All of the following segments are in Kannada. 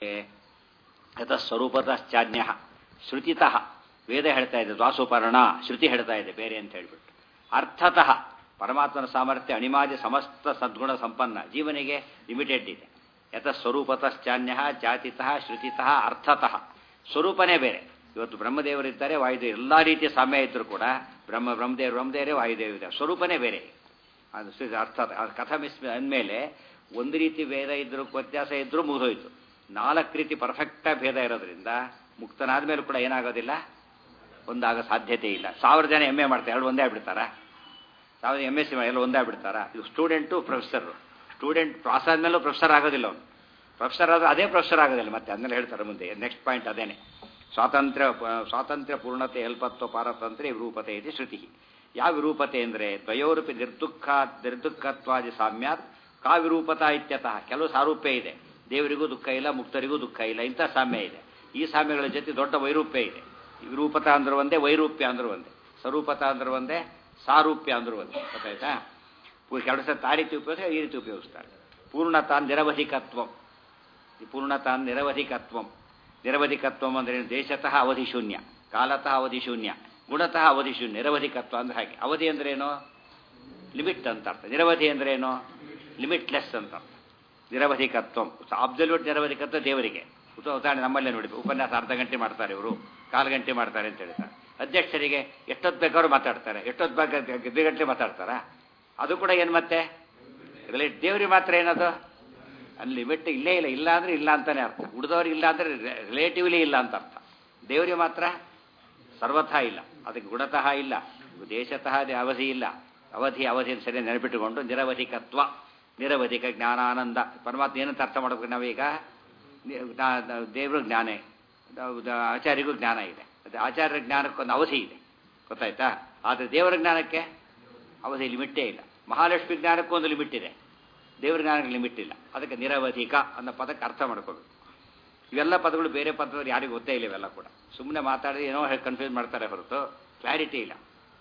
ಯಥ ಸ್ವರೂಪತಶ್ಚಾನ್ಯ ಶ್ರುತಿತಃ ವೇದ ಹೇಳ್ತಾ ಇದೆ ದ್ವಾಸುಪರ್ಣ ಶ್ರುತಿ ಹೇಳ್ತಾ ಇದೆ ಬೇರೆ ಅಂತ ಹೇಳ್ಬಿಟ್ಟು ಅರ್ಥತಃ ಪರಮಾತ್ಮನ ಸಾಮರ್ಥ್ಯ ಅಣಿಮಾದಿ ಸಮಸ್ತ ಸದ್ಗುಣ ಸಂಪನ್ನ ಜೀವನಿಗೆ ಲಿಮಿಟೆಡ್ ಇದೆ ಯಥ ಸ್ವರೂಪತಶ್ಚಾನ್ಯ ಜಾತಿತಃ ಶ್ರುತಿತಃ ಅರ್ಥತಃ ಸ್ವರೂಪನೇ ಬೇರೆ ಇವತ್ತು ಬ್ರಹ್ಮದೇವರಿದ್ದಾರೆ ವಾಯುದೇವ ಎಲ್ಲ ರೀತಿಯ ಸಾಮ್ಯ ಇದ್ದರೂ ಕೂಡ ಬ್ರಹ್ಮ ಬ್ರಹ್ಮದೇವರು ಬ್ರಹ್ಮದೇವರೇ ವಾಯುದೇವ ಇದ್ದಾರೆ ಸ್ವರೂಪನೇ ಬೇರೆ ಅದು ಶ್ರೀ ಅರ್ಥ ಕಥಮಿಸ್ ಅಂದಮೇಲೆ ಒಂದು ರೀತಿ ಭೇದ ಇದ್ರೂ ವ್ಯತ್ಯಾಸ ಇದ್ರೂ ಮುಗಿದೋಯ್ತು ನಾಲ್ಕು ರೀತಿ ಪರ್ಫೆಕ್ಟಾಗಿ ಭೇದ ಇರೋದ್ರಿಂದ ಮುಕ್ತನಾದ ಮೇಲೂ ಕೂಡ ಏನಾಗೋದಿಲ್ಲ ಒಂದಾಗ ಸಾಧ್ಯತೆ ಇಲ್ಲ ಸಾವಿರ ಜನ ಎಮ್ ಎ ಮಾಡ್ತಾರೆ ಎರಡು ಒಂದೇ ಆಗ್ಬಿಡ್ತಾರಾ ಸಾವಿರ ಎಮ್ ಎಸ್ ಸಿ ಎಲ್ಲ ಒಂದೇ ಆಗ್ಬಿಡ್ತಾರಾ ಇದು ಸ್ಟೂಡೆಂಟು ಪ್ರೊಫೆಸರು ಸ್ಟೂಡೆಂಟ್ ಪಾಸ್ ಆದಮೇಲೂ ಪ್ರೊಫೆಸರ್ ಆಗೋದಿಲ್ಲ ಅವನು ಪ್ರೊಫೆಸರ್ ಆದ್ರೆ ಅದೇ ಪ್ರೊಫೆಸರ್ ಆಗೋದಿಲ್ಲ ಮತ್ತೆ ಅದನ್ನೆಲ್ಲ ಹೇಳ್ತಾರೆ ಮುಂದೆ ನೆಕ್ಸ್ಟ್ ಪಾಯಿಂಟ್ ಅದೇನೆ ಸ್ವಾತಂತ್ರ್ಯ ಸ್ವಾತಂತ್ರ್ಯ ಪೂರ್ಣತೆ ಅಲ್ಪತ್ವ ಪಾರತಂತ್ರ್ಯ ವಿರೂಪತೆ ಇದೆ ಶ್ರುತಿ ಯಾವ ವಿರೂಪತೆ ಅಂದರೆ ದ್ವಯೋರೂಪಿ ನಿರ್ದುಃಖ ನಿರ್ದುಃಖತ್ವಾದಿ ಸಾಮ್ಯಾತ್ ಕಾ ವಿರೂಪತ ಇತ್ಯತಃ ಕೆಲವು ಸಾರೂಪ್ಯ ಇದೆ ದೇವರಿಗೂ ದುಃಖ ಇಲ್ಲ ಮುಕ್ತರಿಗೂ ದುಃಖ ಇಲ್ಲ ಇಂಥ ಸಾಮ್ಯ ಇದೆ ಈ ಸಾಮ್ಯಗಳ ಜೊತೆ ದೊಡ್ಡ ವೈರೂಪ್ಯ ಇದೆ ವಿರೂಪತ ಅಂದ್ರೆ ಒಂದೇ ವೈರೂಪ್ಯ ಅಂದ್ರೆ ಒಂದೇ ಸ್ವರೂಪತ ಅಂದ್ರೆ ಒಂದೇ ಸಾರೂಪ್ಯ ಅಂದ್ರೆ ಒಂದೇ ಗೊತ್ತಾಯ್ತಾ ಕೆಲವು ಸಲ ಆ ರೀತಿ ಉಪಯೋಗಿಸ್ತಾರೆ ಈ ರೀತಿ ಉಪಯೋಗಿಸ್ತಾರೆ ಪೂರ್ಣತಾ ನಿರವಧಿಕತ್ವಂ ಈ ಪೂರ್ಣತಾ ನಿರವಧಿಕತ್ವಂ ನಿರವಧಿಕತ್ವಂ ಅಂದ್ರೆ ದೇಶತಃ ಅವಧಿ ಶೂನ್ಯ ಕಾಲತಃ ಅವಧಿ ಶೂನ್ಯ ಗುಣತಃ ಅವಧಿ ಶೂನ್ಯ ನಿರವಧಿಕತ್ವ ಅಂದ್ರೆ ಹಾಗೆ ಅವಧಿ ಅಂದ್ರೇನು ಲಿಮಿಟ್ ಅಂತ ಅರ್ಥ ನಿರವಧಿ ಅಂದ್ರೇನು ಲಿಮಿಟ್ಲೆಸ್ ಅಂತ ಅರ್ಥ ನಿರವಧಿಕತ್ವಂ ಅಬ್ಸಲ್ಯೂಟ್ ನಿರವಧಿಕತ್ವ ದೇವರಿಗೆ ಉದಾಹರಣೆ ನಮ್ಮಲ್ಲೇ ನೋಡಿ ಉಪನ್ಯಾಸ ಅರ್ಧ ಗಂಟೆ ಮಾಡ್ತಾರೆ ಇವರು ಕಾಲು ಗಂಟೆ ಮಾಡ್ತಾರೆ ಅಂತ ಹೇಳ್ತಾರೆ ಅಧ್ಯಕ್ಷರಿಗೆ ಎಷ್ಟೊತ್ತು ಬೇಕಾದ್ರೂ ಮಾತಾಡ್ತಾರೆ ಎಷ್ಟೊತ್ತು ಬೇಕಾದ್ರೆ ಎರಡು ಗಂಟೆ ಮಾತಾಡ್ತಾರಾ ಅದು ಕೂಡ ಏನು ಮತ್ತೆ ರಿಲೇಟ್ ದೇವ್ರಿಗೆ ಮಾತ್ರ ಏನದು ಅಲ್ಲಿ ಲಿಮಿಟ್ ಇಲ್ಲೇ ಇಲ್ಲ ಇಲ್ಲ ಅಂದ್ರೆ ಇಲ್ಲ ಅಂತಾನೆ ಅರ್ಥ ಉಳಿದವ್ರಿಗೆ ಇಲ್ಲ ಅಂದ್ರೆ ರಿಲೇಟಿವ್ಲಿ ಇಲ್ಲ ಅಂತ ಅರ್ಥ ದೇವರಿಗೆ ಮಾತ್ರ ಸರ್ವಥಾ ಇಲ್ಲ ಅದಕ್ಕೆ ಗುಣತಃ ಇಲ್ಲ ದೇಶತಃ ಅವಧಿ ಇಲ್ಲ ಅವಧಿ ಅವಧಿ ಸರಿ ನೆನಪಿಟ್ಟುಕೊಂಡು ನಿರವಧಿಕತ್ವ ನಿರವಧಿಕ ಜ್ಞಾನಾನಂದ ಪರಮಾತ್ಮ ಏನಂತ ಅರ್ಥ ಮಾಡಬೇಕು ನಾವೀಗ ದೇವರು ಜ್ಞಾನ ಆಚಾರ್ಯಗೂ ಜ್ಞಾನ ಇದೆ ಅದು ಆಚಾರ್ಯ ಜ್ಞಾನಕ್ಕೊಂದು ಅವಧಿ ಇದೆ ಗೊತ್ತಾಯ್ತಾ ಆದರೆ ದೇವರ ಜ್ಞಾನಕ್ಕೆ ಅವಧಿ ಲಿಮಿಟ್ಟೇ ಇಲ್ಲ ಮಹಾಲಕ್ಷ್ಮಿ ಜ್ಞಾನಕ್ಕೂ ಲಿಮಿಟ್ ಇದೆ ದೇವರ ಜ್ಞಾನಕ್ಕೆ ಲಿಮಿಟ್ ಇಲ್ಲ ಅದಕ್ಕೆ ನಿರವಧಿಕ ಅನ್ನೋ ಪದಕ್ಕೆ ಅರ್ಥ ಮಾಡ್ಕೋಬೇಕು ಇವೆಲ್ಲ ಪದಗಳು ಬೇರೆ ಪದಗಳು ಯಾರಿಗೂ ಗೊತ್ತೇ ಇಲ್ಲ ಇವೆಲ್ಲ ಕೂಡ ಸುಮ್ಮನೆ ಮಾತಾಡಿದ್ರೆ ಏನೋ ಹೇಳಿ ಕನ್ಫ್ಯೂಸ್ ಮಾಡ್ತಾರೆ ಹೊರತು ಕ್ಲಾರಿಟಿ ಇಲ್ಲ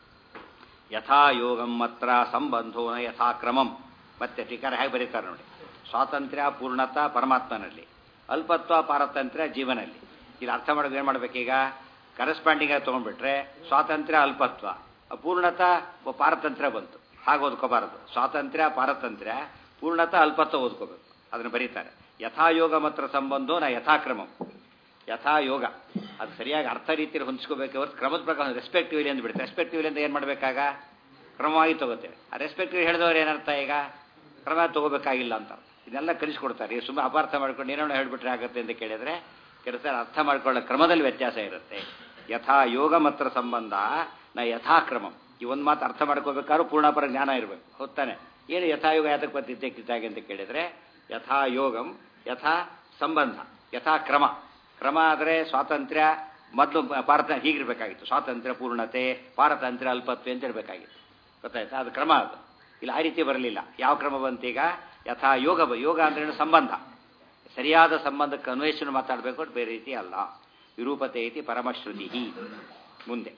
ಯಥಾ ಯೋಗಂ ಮಾತ್ರ ಸಂಬಂಧೋನ ಯಥಾಕ್ರಮಂ ಮತ್ತೆ ಟೀಕಾರ ಹೇಗೆ ಬರೀತಾರೆ ನೋಡಿ ಸ್ವಾತಂತ್ರ್ಯ ಪೂರ್ಣತಾ ಪರಮಾತ್ಮನಲ್ಲಿ ಅಲ್ಪತ್ವ ಪಾರತಂತ್ರ್ಯ ಜೀವನಲ್ಲಿ ಇಲ್ಲಿ ಅರ್ಥ ಮಾಡೋದು ಏನು ಮಾಡ್ಬೇಕೀಗ ಕರೆಸ್ಪಾಂಡಿಂಗ್ ಆಗಿ ತೊಗೊಂಡ್ಬಿಟ್ರೆ ಸ್ವಾತಂತ್ರ್ಯ ಅಲ್ಪತ್ವ ಪೂರ್ಣತಾ ಪಾರತಂತ್ರ್ಯ ಬಂತು ಹಾಗೆ ಓದ್ಕೋಬಾರದು ಸ್ವಾತಂತ್ರ್ಯ ಪಾರತಂತ್ರ್ಯ ಪೂರ್ಣತಾ ಅಲ್ಪತ್ವ ಓದ್ಕೋಬೇಕು ಅದನ್ನು ಬರೀತಾರೆ ಯಥಾಯೋಗ ಮಾತ್ರ ಸಂಬಂಧೋ ನಾ ಯಥಾಕ್ರಮಂ ಯಥಾಯೋಗ ಅದು ಸರಿಯಾಗಿ ಅರ್ಥ ರೀತಿಯಲ್ಲಿ ಹೊಂದಿಸ್ಕೋಬೇಕು ಹೊರತು ಕ್ರಮದ ಪ್ರಕಾರ ರೆಸ್ಪೆಕ್ಟಿವ್ಲಿ ಅಂದ್ಬಿಡುತ್ತೆ ರೆಸ್ಪೆಕ್ಟಿವ್ಲಿ ಅಂತ ಏನು ಮಾಡಬೇಕಾಗ ಕ್ರಮವಾಗಿ ತಗೋತೇವೆ ಆ ರೆಸ್ಪೆಕ್ಟಿವ್ ಹೇಳಿದವ್ರು ಏನರ್ಥ ಈಗ ಕ್ರಮ ತಗೋಬೇಕಾಗಿಲ್ಲ ಅಂತ ಇದೆಲ್ಲ ಕಲಿಸ್ಕೊಡ್ತಾರೆ ಸುಮ್ಮನೆ ಅಪಾರ್ಥ ಮಾಡ್ಕೊಂಡು ಏನೋ ಹೇಳ್ಬಿಟ್ರೆ ಆಗುತ್ತೆ ಅಂತ ಕೇಳಿದ್ರೆ ಕೆಲಸ ಅರ್ಥ ಮಾಡ್ಕೊಳ್ಳೋ ಕ್ರಮದಲ್ಲಿ ವ್ಯತ್ಯಾಸ ಇರುತ್ತೆ ಯಥಾ ಯೋಗ ಮಾತ್ರ ಸಂಬಂಧ ನಾ ಯಥಾಕ್ರಮಂ ಈ ಒಂದು ಮಾತು ಅರ್ಥ ಮಾಡ್ಕೋಬೇಕಾದ್ರೂ ಪೂರ್ಣಪರ ಜ್ಞಾನ ಇರಬೇಕು ಹೊತ್ತಾನೆ ಏನು ಯಥಾಯೋಗ ಯಾತಕ್ಕೆ ಬಂದಿದ್ದಕ್ಕಿದ್ದಾಗೆ ಅಂತ ಕೇಳಿದ್ರೆ ಯಥಾ ಯೋಗಂ ಯಥಾ ಸಂಬಂಧ ಯಥಾ ಕ್ರಮ ಕ್ರಮ ಆದರೆ ಸ್ವಾತಂತ್ರ್ಯ ಮೊದಲು ಭಾರತ ಹೀಗಿರ್ಬೇಕಾಗಿತ್ತು ಸ್ವಾತಂತ್ರ್ಯ ಪೂರ್ಣತೆ ಪಾರತಂತ್ರ್ಯ ಅಲ್ಪತ್ವ ಅಂತ ಇರಬೇಕಾಗಿತ್ತು ಗೊತ್ತಾಯ್ತಾ ಅದು ಕ್ರಮ ಅದು ಇಲ್ಲ ಆ ರೀತಿ ಬರಲಿಲ್ಲ ಯಾವ ಕ್ರಮ ಬಂತೀಗ ಯಥಾ ಯೋಗ ಯೋಗ ಅಂದ್ರೆ ಸಂಬಂಧ ಸರಿಯಾದ ಸಂಬಂಧಕ್ಕೆ ಅನ್ವೇಷಣೆ ಮಾತಾಡಬೇಕು ಬೇರೆ ರೀತಿ ಅಲ್ಲ ವಿರೂಪತೆ ಇತಿ ಪರಮಶ್ರುತಿ ಮುಂದೆ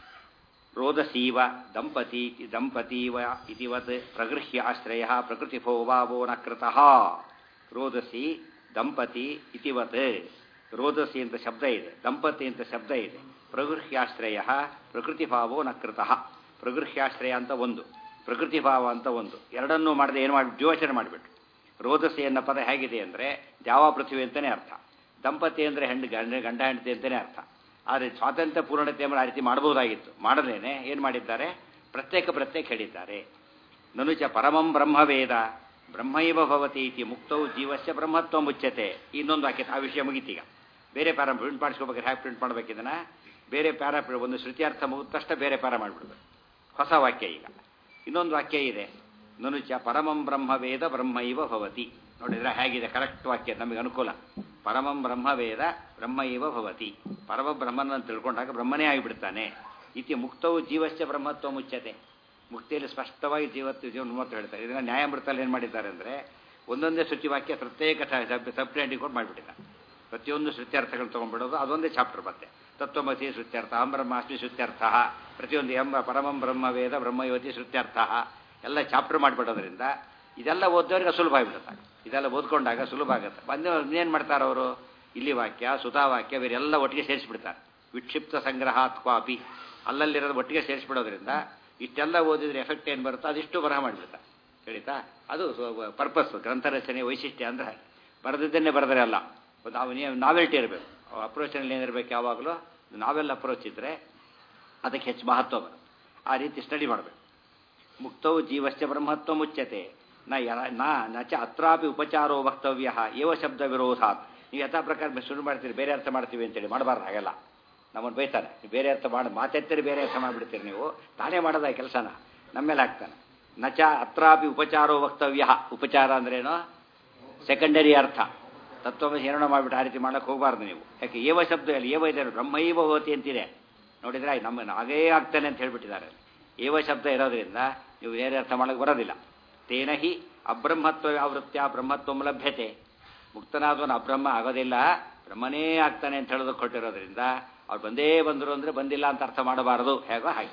ರೋದಸೀವ ದಂಪತಿ ದಂಪತೀವ ಇತಿವತ್ ಪ್ರಗೃಹ್ಯ ಆಶ್ರಯ ಪ್ರಕೃತಿಭೋ ವಾವೋ ನ ಕೃತಃ ರೋದಸಿ ದಂಪತಿ ಇತಿವತ್ ರೋದಸಿ ಅಂತ ಶಬ್ದ ಇದೆ ದಂಪತಿ ಅಂತ ಶಬ್ದ ಇದೆ ಪ್ರಗೃಹ್ಯಾಶ್ರಯ ಪ್ರಕೃತಿಭಾವೋ ನ ಕೃತಃ ಪ್ರಗೃಹ್ಯಾಶ್ರಯ ಅಂತ ಒಂದು ಪ್ರಕೃತಿಭಾವ ಅಂತ ಒಂದು ಎರಡನ್ನೂ ಮಾಡದೆ ಏನು ಮಾಡಿ ಯೋಚನೆ ಮಾಡಿಬಿಟ್ರು ರೋದಸಿ ಅನ್ನೋ ಪದ ಹೇಗಿದೆ ಅಂದರೆ ದ್ಯಾವ ಪೃಥ್ವಿ ಅಂತಲೇ ಅರ್ಥ ದಂಪತಿ ಅಂದರೆ ಹೆಣ್ಣು ಗಂಡ ಗಂಡ ಹೆಂಡತಿ ಅಂತಲೇ ಅರ್ಥ ಆದರೆ ಸ್ವಾತಂತ್ರ್ಯ ಪೂರ್ಣತೆ ಎಂಬ ಆ ರೀತಿ ಮಾಡಬಹುದಾಗಿತ್ತು ಮಾಡಲೇನೆ ಏನು ಮಾಡಿದ್ದಾರೆ ಪ್ರತ್ಯೇಕ ಪ್ರತ್ಯೇಕ ಹೇಳಿದ್ದಾರೆ ನನುಚ ಪರಮಂ ಬ್ರಹ್ಮವೇದ ಬ್ರಹ್ಮೈವ ಭವತಿ ಇತಿ ಮುಕ್ತವು ಜೀವಸ್ಯ ಬ್ರಹ್ಮತ್ವ ಮುಚ್ಚತೆ ಇನ್ನೊಂದು ವಾಕ್ಯ ಆ ವಿಷಯ ಮುಗಿತೀಗ ಬೇರೆ ಪ್ಯಾರ ಪ್ರಿಂಟ್ ಮಾಡಿಸ್ಕೋಬೇಕಾದ್ರೆ ಹ್ಯಾಕ್ ಪ್ರಿಂಟ್ ಮಾಡಬೇಕಿದನ ಬೇರೆ ಪ್ಯಾರ ಒಂದು ಶ್ರುತಿಯರ್ಥ ಮುಗಿದ ತಕ್ಷಣ ಬೇರೆ ಪ್ಯಾರ ಮಾಡಿಬಿಡ್ಬೇಕು ಹೊಸ ವಾಕ್ಯ ಈಗ ಇನ್ನೊಂದು ವಾಕ್ಯ ಇದೆ ನನುಚ ಪರಮಂ ಬ್ರಹ್ಮವೇದ ಬ್ರಹ್ಮೈವ ಭವತಿ ನೋಡಿದ್ರೆ ಹೇಗಿದೆ ಕರೆಕ್ಟ್ ವಾಕ್ಯ ನಮಗೆ ಅನುಕೂಲ ಪರಮಂ ಬ್ರಹ್ಮವೇದ ಬ್ರಹ್ಮ ಇವ ಭವತಿ ಪರಮ ಬ್ರಹ್ಮನ ತಿಳ್ಕೊಂಡಾಗ ಬ್ರಹ್ಮನೇ ಆಗಿಬಿಡ್ತಾನೆ ಇತಿ ಮುಕ್ತವು ಜೀವಸ್ಯ ಬ್ರಹ್ಮತ್ವ ಮುಚ್ಚತೆ ಮುಕ್ತಿಯಲ್ಲಿ ಸ್ಪಷ್ಟವಾಗಿ ಜೀವತ್ತು ಜೀವನ ಮೂವತ್ತು ಹೇಳ್ತಾರೆ ಇದನ್ನ ನ್ಯಾಯಾಮೃತಲ್ಲಿ ಏನು ಮಾಡಿದ್ದಾರೆ ಅಂದರೆ ಒಂದೊಂದೇ ಶ್ರುತಿ ವಾಕ್ಯ ಪ್ರತ್ಯೇಕ ಸಬ್ಟೆಂಡಿಂಗ್ ಕೊಟ್ಟು ಮಾಡಿಬಿಟ್ಟಿದ್ದಾರೆ ಪ್ರತಿಯೊಂದು ಶ್ರುತ್ಯರ್ಥಗಳು ತೊಗೊಂಡ್ಬಿಡೋದು ಅದೊಂದೇ ಚಾಪ್ಟರ್ ಮತ್ತೆ ತತ್ವಮಸಿ ಶ್ರುತ್ಯರ್ಥ ಅಹಂ ಬ್ರಹ್ಮಾಸ್ಮಿ ಶ್ರುತ್ಯರ್ಥ ಪ್ರತಿಯೊಂದು ಎಂಬ ಪರಮಂ ಬ್ರಹ್ಮವೇದ ಬ್ರಹ್ಮಯುವತಿ ಶ್ರುತ್ಯರ್ಥ ಎಲ್ಲ ಚಾಪ್ಟರ್ ಮಾಡಿಬಿಡೋದ್ರಿಂದ ಇದೆಲ್ಲ ಓದೋರಿಗೆ ಸುಲಭ ಆಗಿಬಿಡುತ್ತೆ ಇದೆಲ್ಲ ಓದ್ಕೊಂಡಾಗ ಸುಲಭ ಆಗುತ್ತೆ ಬಂದು ಇನ್ನೇನು ಮಾಡ್ತಾರೆ ಅವರು ಇಲ್ಲಿ ವಾಕ್ಯ ಸುಧಾ ವಾಕ್ಯ ಬೇರೆಲ್ಲ ಒಟ್ಟಿಗೆ ಸೇರಿಸ್ಬಿಡ್ತಾರೆ ವಿಕ್ಷಿಪ್ತ ಸಂಗ್ರಹಾತ್ ಕ್ವಾಪಿ ಅಲ್ಲಲ್ಲಿರೋದು ಒಟ್ಟಿಗೆ ಸೇರಿಸ್ಬಿಡೋದ್ರಿಂದ ಇಷ್ಟೆಲ್ಲ ಓದಿದ್ರೆ ಎಫೆಕ್ಟ್ ಏನು ಬರುತ್ತೋ ಅದಿಷ್ಟು ಬರಹ ಮಾಡಿಬಿಡ್ತಾರೆ ಹೇಳಿತಾ ಅದು ಪರ್ಪಸ್ ಗ್ರಂಥ ರಚನೆ ವೈಶಿಷ್ಟ್ಯ ಅಂದ್ರೆ ಹಾಗೆ ಬರೆದಿದ್ದನ್ನೇ ಬರೆದರೆ ಅಲ್ಲ ನಾವು ನಾವೆಲ್ಟಿ ಇರಬೇಕು ಅಪ್ರೋಚಲ್ಲಿ ಏನಿರಬೇಕು ಯಾವಾಗಲೂ ನಾವೆಲ್ಲ ಅಪ್ರೋಚ್ ಇದ್ದರೆ ಅದಕ್ಕೆ ಹೆಚ್ಚು ಮಹತ್ವ ಬರುತ್ತೆ ಆ ರೀತಿ ಸ್ಟಡಿ ಮಾಡಬೇಕು ಮುಕ್ತವು ಜೀವಶ್ಚ ಬ್ರಹ್ಮತ್ವ ಮುಚ್ಚತೆ ನ ಯ- ನ ನಚ ಅತ್ರಾಪಿ ಉಪಚಾರೋ ವಕ್ತವ್ಯ ಏವ ಶಬ್ದ ವಿರೋಧಾತ್ ನೀವು ಯಥಾ ಪ್ರಕಾರ ಶುರು ಮಾಡ್ತೀರಿ ಬೇರೆ ಅರ್ಥ ಮಾಡ್ತೀವಿ ಅಂತೇಳಿ ಮಾಡಬಾರ್ದು ಹಾಗೆಲ್ಲ ನಮ್ಮನ್ನು ಬೈತಾನೆ ನೀವು ಬೇರೆ ಅರ್ಥ ಮಾಡಿ ಮಾತೆತ್ತರಿ ಬೇರೆ ಅರ್ಥ ಮಾಡಿಬಿಡ್ತೀರಿ ನೀವು ತಾನೇ ಮಾಡೋದ ಕೆಲಸನ ನಮ್ಮೇಲೆ ಹಾಕ್ತಾನೆ ನಚ ಅತ್ರಾಪಿ ಉಪಚಾರೋ ವಕ್ತವ್ಯ ಉಪಚಾರ ಅಂದ್ರೇನು ಸೆಕೆಂಡರಿ ಅರ್ಥ ತತ್ವಮಸಿ ಏನೋ ಮಾಡಿಬಿಟ್ಟು ಆ ರೀತಿ ಮಾಡಕ್ಕೆ ಹೋಗಬಾರ್ದು ನೀವು ಯಾಕೆ ಏವ ಶಬ್ದ ಅಲ್ಲಿ ಏವ ಇದೆ ಬ್ರಹ್ಮೈವ ಹೋತಿ ಅಂತಿದೆ ನೋಡಿದ್ರೆ ಆಯ್ತು ನಮ್ಮ ಹಾಗೇ ಆಗ್ತಾನೆ ಅಂತ ಹೇಳ್ಬಿಟ್ಟಿದ್ದಾರೆ ಅಲ್ಲಿ. ಏವ ಶಬ್ದ ಇರೋದ್ರಿಂದ ನೀವು ಬೇರೆ ಅರ್ಥ ಮಾಡಕ್ಕೆ ಬರೋದಿಲ್ಲ ತೇನ ಹಿ ಅಬ್ರಹ್ಮತ್ವ ಆವೃತ್ಯ ಬ್ರಹ್ಮತ್ವ ಲಭ್ಯತೆ ಮುಕ್ತನಾದವನು ಅಬ್ರಹ್ಮ ಆಗೋದಿಲ್ಲ ಬ್ರಹ್ಮನೇ ಆಗ್ತಾನೆ ಅಂತ ಹೇಳೋದಕ್ಕೆ ಕೊಟ್ಟಿರೋದ್ರಿಂದ ಅವ್ರು ಬಂದೇ ಬಂದರು ಅಂದರೆ ಬಂದಿಲ್ಲ ಅಂತ ಅರ್ಥ ಮಾಡಬಾರದು ಹೇಗೋ ಹಾಗೆ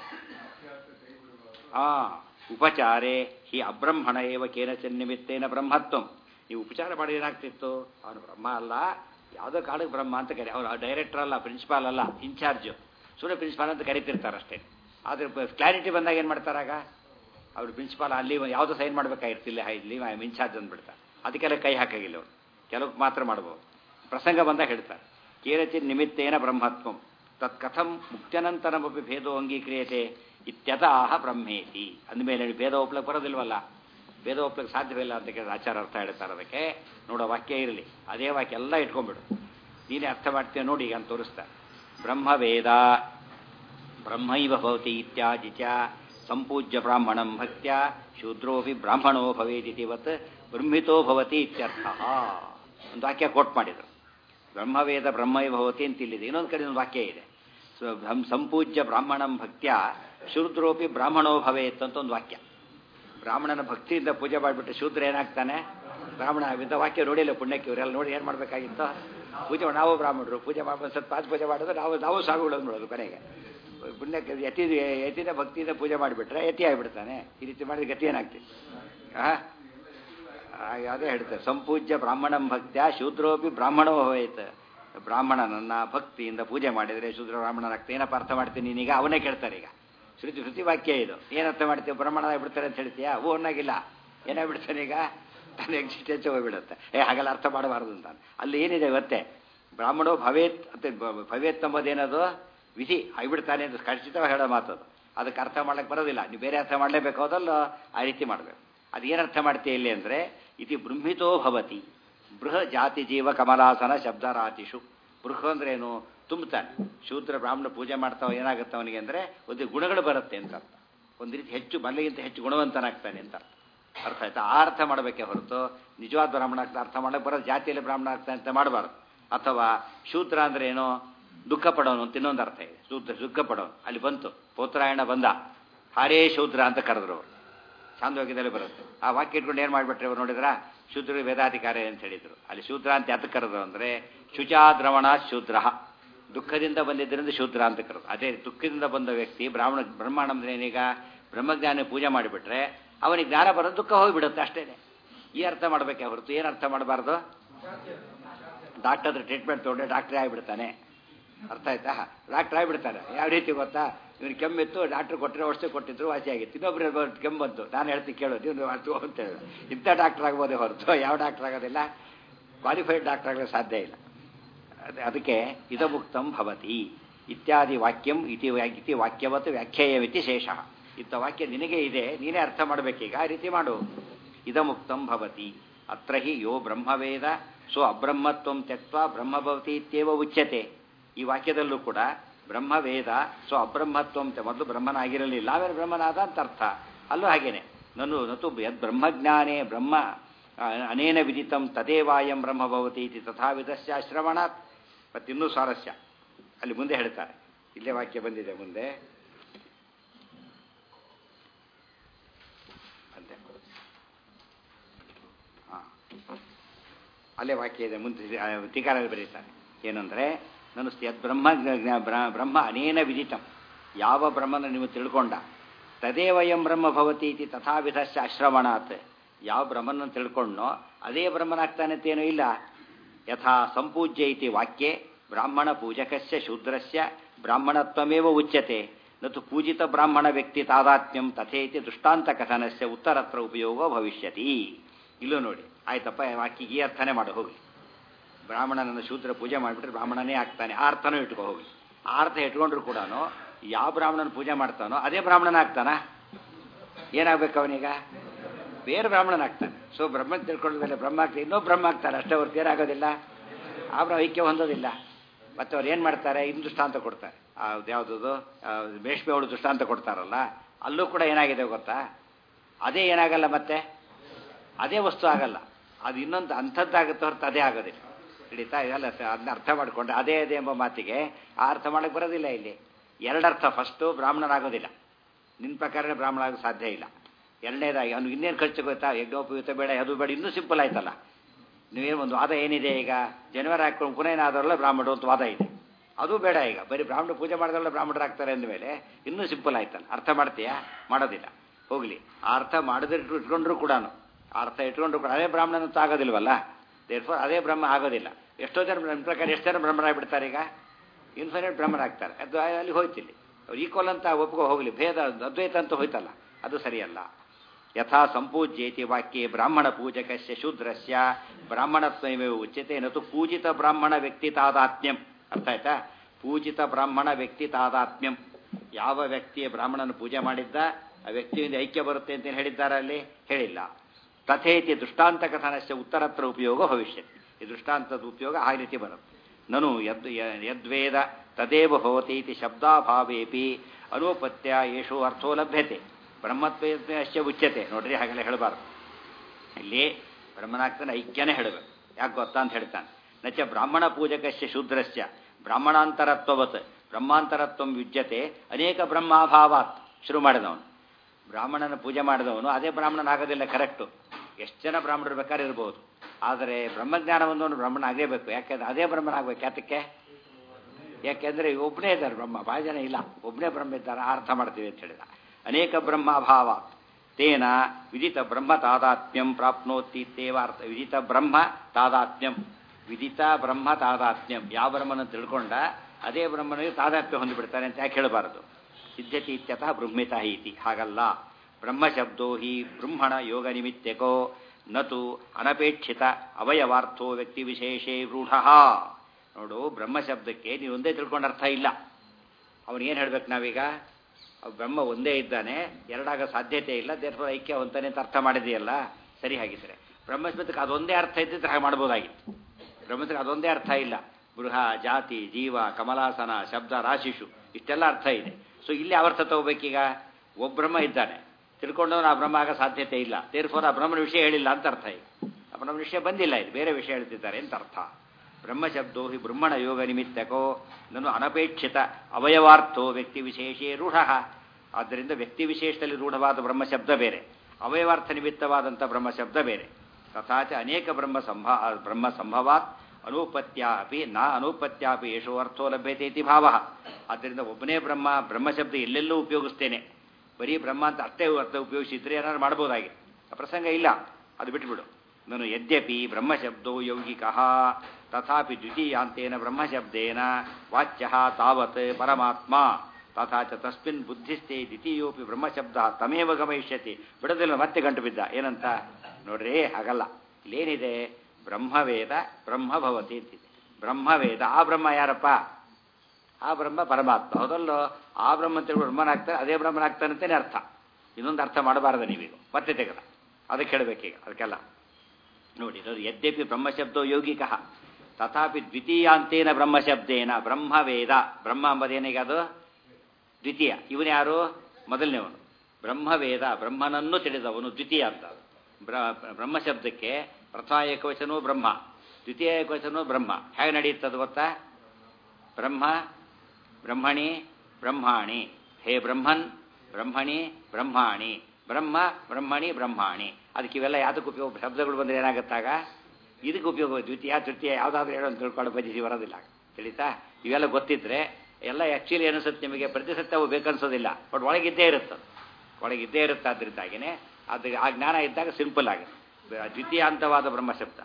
ಆ ಉಪಚಾರೇ ಹಿ ಅಬ್ರಹ್ಮಣ ಏವ ಕೇನಚಿನ್ ನಿಮಿತ್ತೇನ ಬ್ರಹ್ಮತ್ವಂ ನೀವು ಉಪಚಾರ ಮಾಡಿ ಏನಾಗ್ತಿತ್ತು ಅವನು ಬ್ರಹ್ಮ ಅಲ್ಲ ಯಾವುದೋ ಕಾಡಕ್ಕೆ ಬ್ರಹ್ಮ ಅಂತ ಕರಿ ಅವ್ರು ಡೈರೆಕ್ಟರ್ ಅಲ್ಲ ಪ್ರಿನ್ಸಿಪಾಲ್ ಅಲ್ಲ ಇನ್ಚಾರ್ಜು ಸುಮ್ಮನೆ ಪ್ರಿನ್ಸಿಪಾಲ್ ಅಂತ ಕರಿತಿರ್ತಾರೆ ಅಷ್ಟೇ ಆದರೆ ಕ್ಲಾರಿಟಿ ಬಂದಾಗ ಏನು ಮಾಡ್ತಾರಾಗ ಅವ್ರು ಪ್ರಿನ್ಸಿಪಾಲ್ ಅಲ್ಲಿ ಯಾವುದೋ ಸೈನ್ ಮಾಡಬೇಕಾಗಿರ್ತಿಲ್ಲ ಇಲ್ಲಿ ಐ ಇನ್ಚಾರ್ಜ್ ಅಂದ್ಬಿಡ್ತಾರೆ ಅದಕ್ಕೆಲ್ಲ ಕೈ ಹಾಕಾಗಿಲ್ಲ ಅವರು ಕೆಲವಕ್ಕೆ ಮಾತ್ರ ಮಾಡ್ಬೋದು ಪ್ರಸಂಗ ಬಂದಾಗ ಹೇಳ್ತಾರೆ ಕೇರಚಿನ್ ನಿಮಿತ್ತೇನ ಬ್ರಹ್ಮತ್ವಂ ತತ್ ಕಥಂ ಮುಕ್ತ್ಯನಂತರಮಪಿ ಭೇದೋ ಅಂಗೀಕ್ರಿಯತೆ ಇತ್ಯತಃ ಬ್ರಹ್ಮೇತಿ ಅಂದಮೇಲೆ ಭೇದ ಒಪ್ಲಕ್ಕೆ ಬರೋದಿಲ್ವಲ್ಲ ಭೇದ ಒಪ್ಲಕ್ಕೆ ಸಾಧ್ಯವಿಲ್ಲ ಅಂತ ಕೇಳಿದ್ರೆ ಆಚಾರ ಅರ್ಥ ಹೇಳ್ತಾರೆ ಅದಕ್ಕೆ ನೋಡೋ ವಾಕ್ಯ ಇರಲಿ ಅದೇ ವಾಕ್ಯ ಎಲ್ಲ ಇಟ್ಕೊಂಡ್ಬಿಡು ನೀನೇ ಅರ್ಥ ಮಾಡ್ತೀಯ ನೋಡಿ ಈಗ ಅಂತ ತೋರಿಸ್ತಾರೆ ಬ್ರಹ್ಮವೇದ ಬ್ರಹ್ಮೈವ ಭವತಿ ಇತ್ಯಾದಿ ಚ ಸಂಪೂಜ್ಯ ಬ್ರಾಹ್ಮಣಂ ಭಕ್ತ್ಯ ಶೂದ್ರೋಪಿ ಬ್ರಾಹ್ಮಣೋ ಭವೇದಿತಿವತ್ ಬ್ರಹ್ಮಿತೋ ಭವತಿ ಇತ್ಯರ್ಥ ಒಂದು ವಾಕ್ಯ ಕೋಟ್ ಮಾಡಿದರು ಬ್ರಹ್ಮವೇದ ಬ್ರಹ್ಮೈವ ಭವತಿ ಅಂತ ಇಲ್ಲಿದೆ ಇನ್ನೊಂದು ಕಡೆ ಒಂದು ವಾಕ್ಯ ಇದೆ ಸ- ಬ್ರಹ್ಮ- ಸಂಪೂಜ್ಯ ಬ್ರಾಹ್ಮಣಂ ಭಕ್ತ್ಯ ಶೂದ್ರೋಪಿ ಬ್ರಾಹ್ಮಣೋ ಭವೇತ್ ಅಂತ ಒಂದು ವಾಕ್ಯ ಬ್ರಾಹ್ಮಣನ ಭಕ್ತಿಯಿಂದ ಪೂಜೆ ಮಾಡಿಬಿಟ್ಟು ಶೂದ್ರ ಏನಾಗ್ತಾನೆ ಬ್ರಾಹ್ಮಣ ಆಗಿದ್ದ ವಾಕ್ಯ ನೋಡಿಲ್ಲ ಪುಣ್ಯಕ್ಕೆ ಇವರೆಲ್ಲ ನೋಡಿ ಏನು ಮಾಡಬೇಕಾಗಿತ್ತು ಪೂಜೆ ಮಾಡಿ- ನಾವು ಬ್ರಾಹ್ಮಣರು ಪೂಜೆ ಮಾಡ್ಬೋದು ಸ್ವಲ್ಪ ಪಾಸ್ ಪೂಜೆ ಮಾಡಿದ್ರೆ ನಾವು ನಾವು ಸ್ವಾಮಿಗಳು ನೋಡೋದು ಕೊನೆಗೆ ಪುಣ್ಯಕ್ಕೆ ಯತಿ ಯತಿನ ಭಕ್ತಿಯಿಂದ ಪೂಜೆ ಮಾಡಿಬಿಟ್ರೆ ಯತಿ ಆಗಿಬಿಡ್ತಾನೆ ಈ ರೀತಿ ಮಾಡಿದ ಗತಿ ಏನಾಗ್ತಿತ್ತು ಆ? ಆ, ಅದೇ ಹೇಳ್ತಾರೆ ಸಂಪೂಜ್ಯ ಬ್ರಾಹ್ಮಣಂ ಭಕ್ತ್ಯ ಶೂದ್ರೋಪಿ ಬ್ರಾಹ್ಮಣೋ ಭವೇತ್ ಬ್ರಾಹ್ಮಣನನ್ನ ಭಕ್ತಿಯಿಂದ ಪೂಜೆ ಮಾಡಿದರೆ ಶೂದ್ರ ಬ್ರಾಹ್ಮಣನಾಗ್ತದೆ ಏನಪ್ಪ ಅರ್ಥ ಮಾಡ್ತೀನಿ ನೀನೀಗ ಅವನೇ ಕೇಳ್ತಾರೆ ಈಗ ಶ್ರುತಿ ಶ್ರುತಿ ವಾಕ್ಯ ಇದು ಏನು ಅರ್ಥ ಮಾಡ್ತೀವಿ ಬ್ರಾಹ್ಮಣ ಬಿಡ್ತಾರೆ ಅಂತ ಹೇಳ್ತೀಯಾ ಓ ಅನ್ನೋಗಿಲ್ಲ ಏನಾಗ್ಬಿಡ್ತಾನೆ ಈಗ ತನ್ನ ಎಕ್ಸಿಸ್ಟೆನ್ಸ್ ಹೋಗ್ಬಿಡುತ್ತೆ ಏ ಹಾಗೆಲ್ಲ ಅರ್ಥ ಮಾಡಬಾರ್ದು ಅಂತ ಅಲ್ಲಿ ಏನಿದೆ ಇವತ್ತೆ ಬ್ರಾಹ್ಮಣೋ ಭವೇತ್ ಅಂತ ಬ- ಭವೇತ್ ಎಂಬುದೇನದು ವಿಧಿ ಆಗಿಬಿಡ್ತಾನೆ ಅಂತ ಖಚಿತವಾಗಿ ಹೇಳೋ ಮಾತದು ಅದಕ್ಕೆ ಅರ್ಥ ಮಾಡ್ಲಿಕ್ಕೆ ಬರೋದಿಲ್ಲ ನೀವು ಬೇರೆ ಅರ್ಥ ಮಾಡಲೇಬೇಕು ಹೌದಲ್ಲ ಆ ರೀತಿ ಮಾಡಬೇಕು ಅದು ಏನು ಅರ್ಥ ಮಾಡ್ತೀಯ ಇಲ್ಲಿ ಅಂದರೆ ಇತಿ ಬೃಂಹಿತೋ ಭವತಿ ಬೃಹ ಜಾತಿ ಜೀವ ಕಮಲಾಸನ ಶಬ್ದರಾತಿಷು ಬೃಹ ಅಂದ್ರೆ ಏನು ತುಂಬುತ್ತಾನೆ ಶೂದ್ರ ಬ್ರಾಹ್ಮಣ ಪೂಜೆ ಮಾಡ್ತಾವ ಏನಾಗುತ್ತೆ ಅವನಿಗೆ ಅಂದರೆ ಒಂದು ಗುಣಗಳು ಬರುತ್ತೆ ಅಂತ ಅರ್ಥ ಒಂದು ರೀತಿ ಹೆಚ್ಚು ಮಲ್ಲಿಗಿಂತ ಹೆಚ್ಚು ಗುಣವಂತನಾಗ್ತಾನೆ ಅಂತ ಅರ್ಥ ಅರ್ಥ ಆಯ್ತಾ ಆ ಅರ್ಥ ಮಾಡಬೇಕೆ ಹೊರತು ನಿಜವಾದ ಬ್ರಾಹ್ಮಣ ಆಗ್ತಾ ಅರ್ಥ ಮಾಡಕ್ಕೆ ಬರೋದು ಜಾತಿಯಲ್ಲಿ ಬ್ರಾಹ್ಮಣ ಆಗ್ತಾನೆ ಅಂತ ಮಾಡಬಾರ್ದು ಅಥವಾ ಶೂದ್ರ ಅಂದ್ರೆ ಏನು ದುಃಖ ಪಡೋನು ಅಂತ ಇನ್ನೊಂದು ಅರ್ಥ ಇದೆ ಶೂದ್ರ ದುಃಖ ಪಡೋನು ಅಲ್ಲಿ ಬಂತು ಪೋತ್ರಾಯಣ ಬಂದ ಹಾರೇ ಶೂದ್ರ ಅಂತ ಕರೆದ್ರು ಅವರು ಚಾಂದೋಗ್ಯದಲ್ಲಿ ಬರುತ್ತೆ ಆ ವಾಕ್ಯ ಇಟ್ಕೊಂಡು ಏನು ಮಾಡಿಬಿಟ್ರೆ ಅವ್ರು ನೋಡಿದ್ರ ಶೂದ್ರ ವೇದಾಧಿಕಾರಿ ಅಂತ ಹೇಳಿದ್ರು ಅಲ್ಲಿ ಶೂದ್ರ ಅಂತ ಯಾತಕ್ಕೆ ಕರೆದ್ರು ಅಂದರೆ ಶುಚಾದ್ರವಣ ಶೂದ್ರ ದುಃಖದಿಂದ ಬಂದಿದ್ದರಿಂದ ಶೂದ್ರ ಅಂತ ಕರೆದು ಅದೇ ದುಃಖದಿಂದ ಬಂದ ವ್ಯಕ್ತಿ ಬ್ರಾಹ್ಮಣ ಬ್ರಹ್ಮಾಂಡ ಅಂದ್ರೆ ಏನೀಗ ಬ್ರಹ್ಮಜ್ಞಾನ ಪೂಜೆ ಮಾಡಿಬಿಟ್ರೆ ಅವನಿಗೆ ಜ್ಞಾನ ಬರೋದು ದುಃಖ ಹೋಗಿಬಿಡುತ್ತೆ ಅಷ್ಟೇನೆ ಈ ಅರ್ಥ ಮಾಡಬೇಕೆ ಹೊರತು ಏನು ಅರ್ಥ ಮಾಡಬಾರ್ದು ಡಾಕ್ಟರ್ ಹತ್ರ ಟ್ರೀಟ್ಮೆಂಟ್ ತೊಗೊಂಡ್ರೆ ಡಾಕ್ಟ್ರೇ ಆಗಿಬಿಡ್ತಾನೆ ಅರ್ಥ ಆಯ್ತಾ ಡಾಕ್ಟರ್ ಆಗಿಬಿಡ್ತಾನೆ ಯಾವ ರೀತಿ ಗೊತ್ತಾ ಇವ್ನು ಕೆಮ್ಮಿತ್ತು ಡಾಕ್ಟರ್ ಕೊಟ್ಟರೆ ಔಷಧಿ ಕೊಟ್ಟಿದ್ರು ವಾಸಿ ಆಗಿತ್ತು ಇನ್ನೊಬ್ರು ಕೆಮ್ಮು ಬಂತು ನಾನು ಹೇಳ್ತೀನಿ ಕೇಳು ನೀವು ಅದು ಅಂತ ಹೇಳಿ ಇಂಥ ಡಾಕ್ಟರ್ ಆಗ್ಬೋದೇ ಹೊರತು ಯಾವ ಡಾಕ್ಟರ್ ಆಗೋದಿಲ್ಲ ಕ್ವಾಲಿಫೈಡ್ ಡಾಕ್ಟರ್ ಆಗಲು ಸಾಧ್ಯ ಇಲ್ಲ ಅದ್- ಅದಕ್ಕೆ ಇದಮುಕ್ತಂ ಭವತಿ ಇತ್ಯಾದಿ ವಾಕ್ಯಂ ಇತಿ ವ್ಯಾ- ಇತಿ ವಾಕ್ಯವತ್ ವ್ಯಾಖ್ಯೇಯಮಿತಿ ಶೇಷ ಇಂಥ ವಾಕ್ಯ ನಿನಗೆ ಇದೆ ನೀನೇ ಅರ್ಥ ಮಾಡಬೇಕೀಗ ಆ ರೀತಿ ಮಾಡು ಇದಮುಕ್ತಂ ಭವತಿ ಅತ್ರ ಹಿ ಯೋ ಬ್ರಹ್ಮವೇದ ಸೊ ಅಬ್ರಹ್ಮತ್ವಂ ತ್ಯಕ್ತ ಬ್ರಹ್ಮಭವತಿ ಇತ್ಯೇವ ಉಚ್ಯತೆ ಈ ವಾಕ್ಯದಲ್ಲೂ ಕೂಡ ಬ್ರಹ್ಮವೇದ ಸೊ ಅಬ್ರಹ್ಮತ್ವಂ ತ ಮೊದಲು ಬ್ರಹ್ಮನಾಗಿರಲಿಲ್ಲ ಆಮೇಲೆ ಬ್ರಹ್ಮನಾದ ಅಂತ ಅರ್ಥ ಅಲ್ಲೂ ಹಾಗೇನೆ ನನು ನತು ಯದ್ ಬ್ರಹ್ಮಜ್ಞಾನೇ ಬ್ರಹ್ಮ ಆ, ಅನೇನ ವಿದಿತಂ ತದೇವಾಯಂ ಬ್ರಹ್ಮಭವತಿ ಇತಿ ತಥಾವಿಧಸ್ಯ ಶ್ರವಣಾತ್ ಮತ್ತಿನ್ನೂ ಸ್ವಾರಸ್ಯ ಅಲ್ಲಿ ಮುಂದೆ ಹೇಳ್ತಾರೆ ಇಲ್ಲೇ ವಾಕ್ಯ ಬಂದಿದೆ ಮುಂದೆ ಅಂತೆ ಹಾ. ಅಲ್ಲೇ ವಾಕ್ಯ ಇದೆ ಮುಂದೆ ಟೀಕಾರಲ್ಲಿ ಬರೀತಾರೆ ಏನಂದ್ರೆ ನಾನು ಯದ್ ಬ್ರಹ್ಮ ಜ್ಞ- ಬ್ರ- ಬ್ರಹ್ಮ ಅನೇನ ವಿದಿತಂ ಯಾವ ಬ್ರಹ್ಮನ ನೀವು ತಿಳ್ಕೊಂಡ ತದೇವಯಂ ಬ್ರಹ್ಮ ಭವತಿ ಇತಿ ತಥಾವಿಧಸ್ಯ ಅಶ್ರವಣಾತ್ ಯಾವ ಬ್ರಹ್ಮನ ತಿಳ್ಕೊಂಡ್ನೋ ಅದೇ ಬ್ರಹ್ಮನಾಗ್ತಾನೆ ಅಂತೇನೂ ಇಲ್ಲ ಯಥಾ ಸಂಪೂಜ್ಯ ಇತಿ ವಾಕ್ಯೆ ಬ್ರಾಹ್ಮಣ ಪೂಜಕಸ್ಯ ಶೂದ್ರಸ್ಯ ಬ್ರಾಹ್ಮಣತ್ವಮೇವ ಉಚ್ಯತೆ ನತು ಪೂಜಿತ ಬ್ರಾಹ್ಮಣ ವ್ಯಕ್ತಿ ತಾದಾತ್ಮ್ಯಂ ತಥೇತಿ ದೃಷ್ಟಾಂತ ಕಥನಸ್ಯ ಉತ್ತರತ್ರ ಉಪಯೋಗ ಭವಿಷ್ಯತಿ ಇಲ್ಲೂ ನೋಡಿ ಆಯ್ತಪ್ಪ ವಾಕ್ಯಗೆ ಈ ಅರ್ಥನೇ ಮಾಡು ಹೋಗಿ ಬ್ರಾಹ್ಮಣನನ್ನು ಶೂದ್ರ ಪೂಜೆ ಮಾಡಿಬಿಟ್ರೆ ಬ್ರಾಹ್ಮಣನೇ ಆಗ್ತಾನೆ ಆ ಅರ್ಥನೂ ಇಟ್ಕೋ ಹೋಗಿ ಆ ಅರ್ಥ ಇಟ್ಕೊಂಡ್ರು ಕೂಡ ಯಾವ ಬ್ರಾಹ್ಮಣನ ಪೂಜೆ ಮಾಡ್ತಾನೋ ಅದೇ ಬ್ರಾಹ್ಮಣನ ಆಗ್ತಾನ ಏನಾಗ್ಬೇಕು ಅವನೀಗ ಬೇರೆ ಬ್ರಾಹ್ಮಣನಾಗ್ತಾನೆ ಸೊ ಬ್ರಹ್ಮ ತಿಳ್ಕೊಂಡ್ಮೇಲೆ ಬ್ರಹ್ಮ ಆಗ್ತಾನೆ ಇನ್ನೊಬ್ಬ ಬ್ರಹ್ಮ ಆಗ್ತಾರೆ ಅಷ್ಟೇ ಅವ್ರು ಏನಾಗೋದಿಲ್ಲ ಆ ಬ್ರಹ್ಮ ಐಕ್ಯ ಹೊಂದೋದಿಲ್ಲ ಮತ್ತೆ ಅವ್ರು ಏನು ಮಾಡ್ತಾರೆ ಇನ್ನು ದೃಷ್ಟಾಂತ ಕೊಡ್ತಾರೆ ಯಾವುದದು ರೇಷ್ಮೆ ಅವಳು ದೃಷ್ಟಾಂತ ಕೊಡ್ತಾರಲ್ಲ ಅಲ್ಲೂ ಕೂಡ ಏನಾಗಿದೆ ಗೊತ್ತಾ ಅದೇ ಏನಾಗಲ್ಲ ಮತ್ತೆ ಅದೇ ವಸ್ತು ಆಗಲ್ಲ ಅದು ಇನ್ನೊಂದು ಅಂಥದ್ದಾಗುತ್ತೆ ಹೊರತು ಅದೇ ಆಗೋದಿಲ್ಲ ಹಿಡಿತಾ ಇದೆಲ್ಲ ಅದನ್ನ ಅರ್ಥ ಮಾಡಿಕೊಂಡ್ರೆ ಅದೇ ಅದೇ ಎಂಬ ಮಾತಿಗೆ ಆ ಅರ್ಥ ಮಾಡಕ್ಕೆ ಬರೋದಿಲ್ಲ ಇಲ್ಲಿ ಎರಡರ್ಥ ಫಸ್ಟು ಬ್ರಾಹ್ಮಣರಾಗೋದಿಲ್ಲ ನಿನ್ನ ಪ್ರಕಾರ ಬ್ರಾಹ್ಮಣ ಆಗೋದು ಸಾಧ್ಯ ಇಲ್ಲ ಎರಡನೇದಾಗಿ ಅವ್ನು ಇನ್ನೇನು ಖರ್ಚು ಗೊತ್ತಾ ಯಜ್ಞೋಪಯುಕ್ತ ಬೇಡ ಅದು ಬೇಡ ಇನ್ನೂ ಸಿಂಪಲ್ ಆಯ್ತಲ್ಲ ನೀವೇನು ಒಂದು ವಾದ ಏನಿದೆ ಈಗ ಜನವರ ಹಾಕೊಂಡು ಪುನಃನಾದವರೆಲ್ಲ ಬ್ರಾಹ್ಮಣರು ಅಂತ ವಾದ ಇದೆ ಅದು ಬೇಡ ಈಗ ಬರೀ ಬ್ರಾಹ್ಮಣ ಪೂಜೆ ಮಾಡಿದ್ರಲ್ಲ ಬ್ರಾಹ್ಮಣರಾಗ್ತಾರೆ ಅಂದಮೇಲೆ ಇನ್ನೂ ಸಿಂಪಲ್ ಆಯ್ತಲ್ಲ ಅರ್ಥ ಮಾಡ್ತೀಯಾ ಮಾಡೋದಿಲ್ಲ ಹೋಗಲಿ ಆ ಅರ್ಥ ಮಾಡದೇ ಇಟ್ಕೊಂಡ್ರು ಕೂಡ ಆ ಅರ್ಥ ಇಟ್ಕೊಂಡ್ರು ಕೂಡ ಅದೇ ಬ್ರಾಹ್ಮಣನಂತೂ ಆಗೋದಿಲ್ವಲ್ಲ ದೇರ್ಫೋರ್ ಅದೇ ಬ್ರಹ್ಮ ಆಗೋದಿಲ್ಲ ಎಷ್ಟೋ ಜನ ನನ್ನ ಪ್ರಕಾರ ಎಷ್ಟು ಜನ ಬ್ರಹ್ಮರಾಗ್ಬಿಡ್ತಾರೆ ಈಗ ಇನ್ಫಿನಿಟ್ ಬ್ರಹ್ಮರಾಗ್ತಾರೆ ಅದು ಅಲ್ಲಿ ಹೋಯ್ತಿಲ್ಲಿ ಅವ್ರು ಈಕ್ವಲ್ ಅಂತ ಒಪ್ಕೋ ಹೋಗಲಿ ಭೇದ ಅದ್ವೈತ ಅಂತ ಹೋಯ್ತಲ್ಲ ಅದು ಸರಿಯಲ್ಲ ಯಥಾ ಸಂಪೂಜ್ಯೇತಿ ವಾಕ್ಯೆ ಬ್ರಾಹ್ಮಣ ಪೂಜಕಸ್ಯ ಶೂದ್ರಸ್ಯ ಬ್ರಾಹ್ಮಣತ್ವಮೇ ಉಚ್ಯತೆ ನತು ಪೂಜಿತ ಬ್ರಾಹ್ಮಣ ವ್ಯಕ್ತಿ ತಾದಾತ್ಮ್ಯಂ ಅರ್ಥ ಆಯ್ತಾ ಪೂಜಿತ ಬ್ರಾಹ್ಮಣ ವ್ಯಕ್ತಿ ತಾದಾತ್ಮ್ಯಂ ಯಾವ ವ್ಯಕ್ತಿಯ ಬ್ರಾಹ್ಮಣನ ಪೂಜೆ ಮಾಡಿದ್ದ ಆ ವ್ಯಕ್ತಿಯಿಂದ ಐಕ್ಯ ಬರುತ್ತೆ ಅಂತ ಹೇಳಿದ್ದಾರೆ ಅಲ್ಲಿ ಹೇಳಿಲ್ಲ ತಥೇತಿ ದೃಷ್ಟಾಂತ ಕಥನಸ್ಯ ಉತ್ತರತ್ರ ಉಪಯೋಗ ಭವಿಷ್ಯತಿ ಈ ದೃಷ್ಟಾಂತದ ಉಪಯೋಗ ಆ ರೀತಿ ಬರುತ್ತೆ ನನು ಯದ್ ಯದ್ವೇದ ತದೇವ ಭವತಿ ಇತಿ ಶಬ್ದಾಭಾವೇಪಿ ಅನೋಪತ್ಯ ಯೇಷು ಅರ್ಥೋ ಲಭ್ಯತೆ ಬ್ರಹ್ಮತ್ವಸ್ಯ ಉಚ್ಯತೆ ನೋಡ್ರಿ ಹಾಗೆಲ್ಲ ಹೇಳಬಾರ್ದು ಇಲ್ಲಿ ಬ್ರಹ್ಮನಾಗ್ತಾನೆ ಐಕ್ಯನೇ ಹೇಳಬೇಕು ಯಾಕೆ ಗೊತ್ತಾ ಅಂತ ಹೇಳ್ತಾನೆ ನಚ ಬ್ರಾಹ್ಮಣ ಪೂಜಕಸ್ಯ ಶೂದ್ರಸ್ಯ ಬ್ರಾಹ್ಮಣಾಂತರತ್ವವತ್ ಬ್ರಹ್ಮಾಂತರತ್ವ ವಿದ್ಯತೆ ಅನೇಕ ಬ್ರಹ್ಮಾಭಾವಾತ್ ಶುರು ಮಾಡಿದವನು ಬ್ರಾಹ್ಮಣನ ಪೂಜೆ ಮಾಡಿದವನು ಅದೇ ಬ್ರಾಹ್ಮಣನಾಗೋದಿಲ್ಲ ಕರೆಕ್ಟು ಎಷ್ಟು ಜನ ಬ್ರಾಹ್ಮಣರು ಬೇಕಾದ್ರೆ ಇರ್ಬೋದು ಆದರೆ ಬ್ರಹ್ಮಜ್ಞಾನ ಬಂದವನು ಬ್ರಾಹ್ಮಣ ಆಗಲೇಬೇಕು ಯಾಕೆಂದ್ರೆ ಅದೇ ಬ್ರಹ್ಮಣ ಆಗ್ಬೇಕು ಯಾತಕ್ಕೆ ಯಾಕೆಂದ್ರೆ ಒಬ್ಬನೇ ಇದ್ದಾರೆ ಬ್ರಹ್ಮ ಭಾಳ ಜನ ಇಲ್ಲ ಒಬ್ಬನೇ ಬ್ರಹ್ಮ ಇದ್ದಾರೆ ಅರ್ಥ ಮಾಡ್ತೀವಿ ಅಂತ ಹೇಳಿದ ಅನೇಕ ಬ್ರಹ್ಮಾಭಾವ ತೇನ ವಿದಿತ ಬ್ರಹ್ಮ ತಾದಾತ್ಮ್ಯಂ ಪ್ರಾಪ್ನೋತಿ ತೇವ ಅರ್ಥ ವಿದಿತ ಬ್ರಹ್ಮ ತಾದಾತ್ಮ್ಯಂ ವಿದಿತ ಬ್ರಹ್ಮ ತಾದಾತ್ಮ್ಯಂ ಯಾವ ಬ್ರಹ್ಮನ ತಿಳ್ಕೊಂಡ ಅದೇ ಬ್ರಹ್ಮನಿಗೆ ತಾದಾತ್ಮ್ಯ ಹೊಂದಿಬಿಡ್ತಾನೆ ಅಂತ ಯಾಕೆ ಹೇಳಬಾರದು ಸಿದ್ಧತಿ ಇತ್ಯತಃ ಬ್ರಹ್ಮಿತ ಇತಿ ಹಾಗಲ್ಲ ಬ್ರಹ್ಮಶಬ್ದೋ ಹಿ ಬ್ರಹ್ಮಣ ಯೋಗ ನಿಮಿತ್ತಕೋ ನತು ಅನಪೇಕ್ಷಿತ ಅವಯವಾರ್ಥೋ ವ್ಯಕ್ತಿ ವಿಶೇಷೇ ರೂಢ ನೋಡು ಬ್ರಹ್ಮಶಬ್ದಕ್ಕೆ ನೀವು ಒಂದೇ ತಿಳ್ಕೊಂಡ ಅರ್ಥ ಇಲ್ಲ ಅವನೇನು ಹೇಳ್ಬೇಕು ನಾವೀಗ ಬ್ರಹ್ಮ ಒಂದೇ ಇದ್ದಾನೆ ಎರಡಾಗ ಸಾಧ್ಯತೆ ಇಲ್ಲ ದೇರ್ಫೋರ್ ಐಕ್ಯ ಹೊಂತಾನೆ ಅಂತ ಅರ್ಥ ಮಾಡಿದೆಯಲ್ಲ ಸರಿ ಹಾಗಿದ್ರೆ ಬ್ರಹ್ಮಶಬ್ದಕ್ಕೆ ಅದೊಂದೇ ಅರ್ಥ ಇದ್ದಿದ್ರೆ ಹಾಗೆ ಮಾಡ್ಬೋದಾಗಿತ್ತು ಬ್ರಹ್ಮಶಬ್ದಕ್ಕೆ ಅದೊಂದೇ ಅರ್ಥ ಇಲ್ಲ ಬೃಹ ಜಾತಿ ಜೀವ ಕಮಲಾಸನ ಶಬ್ದ ರಾಶಿಷು ಇಷ್ಟೆಲ್ಲ ಅರ್ಥ ಇದೆ ಸೊ ಇಲ್ಲಿ ಅರ್ಥ ತಗೋಬೇಕೀಗ ಒಬ್ಬ ಬ್ರಹ್ಮ ಇದ್ದಾನೆ ತಿಳ್ಕೊಂಡವನು ಆ ಬ್ರಹ್ಮ ಆಗ ಸಾಧ್ಯತೆ ಇಲ್ಲ ದೇರ್ಫೋರ್ ಆ ಬ್ರಹ್ಮನ ವಿಷಯ ಹೇಳಿಲ್ಲ ಅಂತ ಅರ್ಥ ಈಗ ಆ ಬ್ರಹ್ಮನ ವಿಷಯ ಬಂದಿಲ್ಲ ಇದು ಬೇರೆ ವಿಷಯ ಹೇಳ್ತಿದ್ದಾರೆ ಅಂತ ಅರ್ಥ ಬ್ರಹ್ಮಶಬ್ದೋ ಹಿ ಬ್ರಹ್ಮಣ ಯೋಗ ನಿಮಿತ್ತಕೋ ನಾನು ಅನಪೇಕ್ಷಿತ ಅವಯವಾರ್ಥೋ ವ್ಯಕ್ತಿ ವಿಶೇಷೇ ರೂಢ ಆದ್ದರಿಂದ ವ್ಯಕ್ತಿ ವಿಶೇಷದಲ್ಲಿ ರೂಢವಾದ ಬ್ರಹ್ಮಶಬ್ದ ಬೇರೆ ಅವಯವಾರ್ಥ ನಿಮಿತ್ತವಾದಂಥ ಬ್ರಹ್ಮಶಬ್ದ ಬೇರೆ ತಥಾಚ ಅನೇಕ ಬ್ರಹ್ಮ ಸಂಭಾ ಬ್ರಹ್ಮ ಸಂಭವಾತ್ ಅನೂಪತ್ಯಾಪಿ ನ ಅನೂಪತ್ಯಾಪಿ ಯಶೋ ಅರ್ಥೋ ಲಭ್ಯತೆ ಇತಿ ಭಾವ ಆದ್ದರಿಂದ ಒಬ್ಬನೇ ಬ್ರಹ್ಮ ಬ್ರಹ್ಮಶಬ್ದ ಎಲ್ಲೆಲ್ಲೂ ಉಪಯೋಗಿಸ್ತೇನೆ ಬರೀ ಬ್ರಹ್ಮ ಅಂತ ಅಷ್ಟೇ ಅರ್ಥ ಉಪಯೋಗಿಸಿದ್ರೆ ಏನಾದ್ರು ಮಾಡ್ಬೋದಾಗಿದೆ ಆ ಪ್ರಸಂಗ ಇಲ್ಲ ಅದು ಬಿಟ್ಬಿಡು ನಾನು ಯದ್ಯಪಿ ಬ್ರಹ್ಮಶಬ್ದೋ ಯೌಗಿಕ ತಥಾಪಿ ದ್ವಿತೀಯಾಂತೇನ ಬ್ರಹ್ಮಶಬ್ದೇನ ವಾಚ್ಯ ತಾವತ್ ಪರಮಾತ್ಮ ತಥಾ ಚ ತಸ್ಮಿನ್ ಬುದ್ಧಿಸ್ಥೆ ದ್ವಿತೀಯೋಪಿ ಬ್ರಹ್ಮಶಬ್ದ ತಮೇವ ಗಮಯಿಷ್ಯತಿ ಬಿಡೋದಿಲ್ಲ ಮತ್ತೆ ಗಂಟು ಬಿದ್ದ ಏನಂತ ನೋಡ್ರಿ ಹಾಗಲ್ಲ ಇಲ್ಲೇನಿದೆ ಬ್ರಹ್ಮವೇದ ಬ್ರಹ್ಮ ಭವತಿ ಅಂತಿದೆ ಬ್ರಹ್ಮವೇದ ಆ ಬ್ರಹ್ಮ ಯಾರಪ್ಪ ಆ ಬ್ರಹ್ಮ ಪರಮಾತ್ಮ ಹೌದಲ್ಲೋ ಆ ಬ್ರಹ್ಮ ಅಂತ ಬ್ರಹ್ಮನಾಗ್ತಾನೆ ಅದೇ ಬ್ರಹ್ಮನಾಗ್ತಾನೆ ಅಂತಲೇ ಅರ್ಥ ಇನ್ನೊಂದು ಅರ್ಥ ಮಾಡಬಾರದು ನೀವೀಗ ಮತ್ತೆ ತೆಗೆದ ಅದಕ್ಕೆ ಹೇಳಬೇಕೀಗ ಅದಕ್ಕೆಲ್ಲ ನೋಡಿ ಅದು ಯದ್ಯಪಿ ಬ್ರಹ್ಮಶಬ್ದೋ ಯೌಗಿಕ ತಥಾಪಿ ದ್ವಿತೀಯಾಂತೇನ ಬ್ರಹ್ಮಶಬ್ದೇನ ಬ್ರಹ್ಮವೇದ ಬ್ರಹ್ಮ ಎಂಬುದೇನಿಗೆ ಅದು ದ್ವಿತೀಯ ಇವನು ಯಾರು ಮೊದಲನೇವನು ಬ್ರಹ್ಮವೇದ ಬ್ರಹ್ಮನನ್ನು ತಿಳಿದವನು ದ್ವಿತೀಯ ಅಂತ ಬ್ರಹ್ಮಶಬ್ದಕ್ಕೆ ಪ್ರಥಮ ಏಕವಚನವೂ ಬ್ರಹ್ಮ ದ್ವಿತೀಯ ಏಕವಚನವೂ ಬ್ರಹ್ಮ ಹೇಗೆ ನಡೆಯುತ್ತದೆ ಗೊತ್ತಾ ಬ್ರಹ್ಮ ಬ್ರಹ್ಮಣಿ ಬ್ರಹ್ಮಾಣಿ ಹೇ ಬ್ರಹ್ಮನ್ ಬ್ರಹ್ಮಣಿ ಬ್ರಹ್ಮಾಣಿ ಬ್ರಹ್ಮ ಬ್ರಹ್ಮಣಿ ಬ್ರಹ್ಮಾಣಿ ಅದಕ್ಕೆ ಇವೆಲ್ಲ ಯಾವುದಕ್ಕೆ ಉಪಯೋಗ ಶಬ್ದಗಳು ಬಂದರೆ ಏನಾಗುತ್ತಾಗ ಇದಕ್ಕೆ ಉಪಯೋಗ ದ್ವಿತೀಯ ತೃತೀಯ ಯಾವುದಾದ್ರೂ ಹೇಳೋ ಅಂತ ತಿಳ್ಕೊಳ್ಳೋ ಬಜಿಸಿ ಬರೋದಿಲ್ಲ ತಿಳಿತಾ ಇವೆಲ್ಲ ಗೊತ್ತಿದ್ರೆ ಎಲ್ಲ ಆ್ಯಕ್ಚುಲಿ ಅನಿಸುತ್ತೆ ನಿಮಗೆ ಪ್ರತಿ ಸತ್ಯ ಅವು ಬೇಕನ್ಸೋದಿಲ್ಲ ಬಟ್ ಒಳಗಿದ್ದೇ ಇರುತ್ತೆ ಒಳಗಿದ್ದೇ ಇರುತ್ತೆ ಆದ್ದರಿಂದಾಗಿನೇ ಅದು ಆ ಜ್ಞಾನ ಇದ್ದಾಗ ಸಿಂಪಲ್ ಆಗುತ್ತೆ ದ್ವಿತೀಯಾಂತವಾದ ಬ್ರಹ್ಮಶಬ್ದ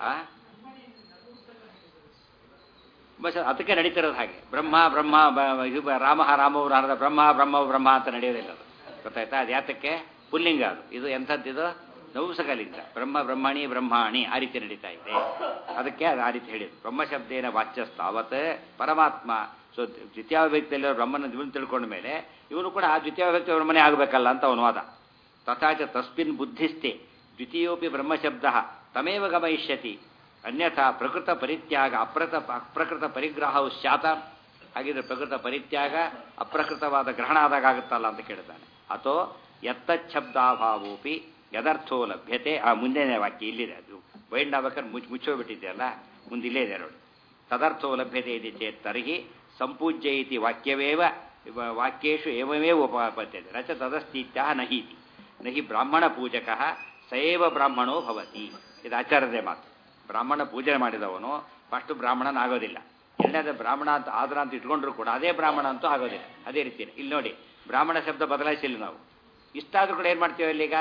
ಬಸ್ ಅದಕ್ಕೆ ನಡೀತಿರೋದು ಹಾಗೆ ಬ್ರಹ್ಮ ಬ್ರಹ್ಮ ಬ- ಇದು ಬ- ರಾಮ ರಾಮವು ರಾಮದ ಬ್ರಹ್ಮ ಬ್ರಹ್ಮ ಬ್ರಹ್ಮ ಅಂತ ನಡೆಯೋದಿಲ್ಲ ಅದು ಗೊತ್ತಾಯ್ತಾ ಅದು ಯಾತಕ್ಕೆ ಪುಲ್ಲಿಂಗ ಅದು ಇದು ಎಂಥದ್ದಿದು ನೌಸಕಲಿಂಗ ಬ್ರಹ್ಮ ಬ್ರಹ್ಮಣಿ ಬ್ರಹ್ಮಾಣಿ ಆ ರೀತಿ ನಡೀತಾ ಇದೆ ಅದಕ್ಕೆ ಅದು ಆ ರೀತಿ ಹೇಳಿದ್ರು ಬ್ರಹ್ಮಶಬ್ದೇನ ವಾಚ್ಯಸ್ತಾವತ್ ಪರಮಾತ್ಮ ಸೊ ದ್ವಿತೀಯ ವ್ಯಕ್ತಿಯಲ್ಲಿ ಬ್ರಹ್ಮನ ಇವನು ತಿಳ್ಕೊಂಡ ಮೇಲೆ ಇವನು ಕೂಡ ಆ ದ್ವಿತೀಯ ವ್ಯಕ್ತಿ ಬ್ರಹ್ಮನೇ ಆಗಬೇಕಲ್ಲ ಅಂತ ಅವನು ವಾದ ತಥಾಚ ತಸ್ಮಿನ್ ಬುದ್ಧಿಸ್ತೆ ದ್ವಿತೀಯೋಪಿ ಬ್ರಹ್ಮಶಬ್ದ ತಮೇವ ಗಮಯಿಷ್ಯತಿ ಅನ್ಯಥಾ ಪ್ರಕೃತ ಪರಿತ್ಯಾಗ ಅಪ್ರತ ಅಪ್ರಕೃತ ಪರಿಗ್ರಹವು ಶಾತ ಹಾಗಿದ್ರೆ ಪ್ರಕೃತ ಪರಿತ್ಯಾಗ ಅಪ್ರಕೃತವಾದ ಗ್ರಹಣ ಆದಾಗ ಆಗುತ್ತಲ್ಲ ಅಂತ ಕೇಳ್ತಾನೆ ಅಥೋ ಯತ್ತಚ್ಛಬ್ದಾಭಾವೋಪಿ ಯದರ್ಥೋ ಲಭ್ಯತೆ ಆ ಮುಂದಿನ ವಾಕ್ಯ ಇಲ್ಲಿದೆ ಅದು ಬೈಂಡ್ ಆಗ್ಬೇಕಾದ್ರೆ ಮುಚ್ಚ ಮುಚ್ಚೋಗ್ಬಿಟ್ಟಿದೆಯಲ್ಲ ಮುಂದೆ ಇಲ್ಲೇ ಇದೆ ನೋಡಿ ತದರ್ಥೋ ಲಭ್ಯತೆ ಇದೆ ಚೇತ್ ತರ್ಹಿ ಸಂಪೂಜ್ಯ ಇತಿ ವಾಕ್ಯವೇವ ಇವ- ವಾಕ್ಯೇಶು ಏವಮೇವ ಉಪಪದ್ಯತೆ ರಚ ತದಸ್ತೀತ್ಯ ನಹೀತಿ ನಹಿ ಬ್ರಾಹ್ಮಣ ಪೂಜಕ ಸೈವ ಬ್ರಾಹ್ಮಣೋ ಭವತಿ ಇದು ಆಚಾರ್ಯದೇ ಮಾತು ಬ್ರಾಹ್ಮಣ ಪೂಜೆ ಮಾಡಿದವನು ಫಸ್ಟ್ ಬ್ರಾಹ್ಮಣನಾಗೋದಿಲ್ಲ ಎರಡನೇದು ಬ್ರಾಹ್ಮಣ ಅಂತ ಆದ್ರ ಅಂತ ಇಟ್ಕೊಂಡ್ರು ಕೂಡ ಅದೇ ಬ್ರಾಹ್ಮಣ ಅಂತೂ ಆಗೋದಿಲ್ಲ ಅದೇ ರೀತಿ ಇಲ್ಲಿ ನೋಡಿ ಬ್ರಾಹ್ಮಣ ಶಬ್ದ ಬದಲಾಯಿಸಿಲ್ಲ ನಾವು ಇಷ್ಟಾದ್ರೂ ಕೂಡ ಏನು ಮಾಡ್ತೀವಿ ಅಲ್ಲೀಗ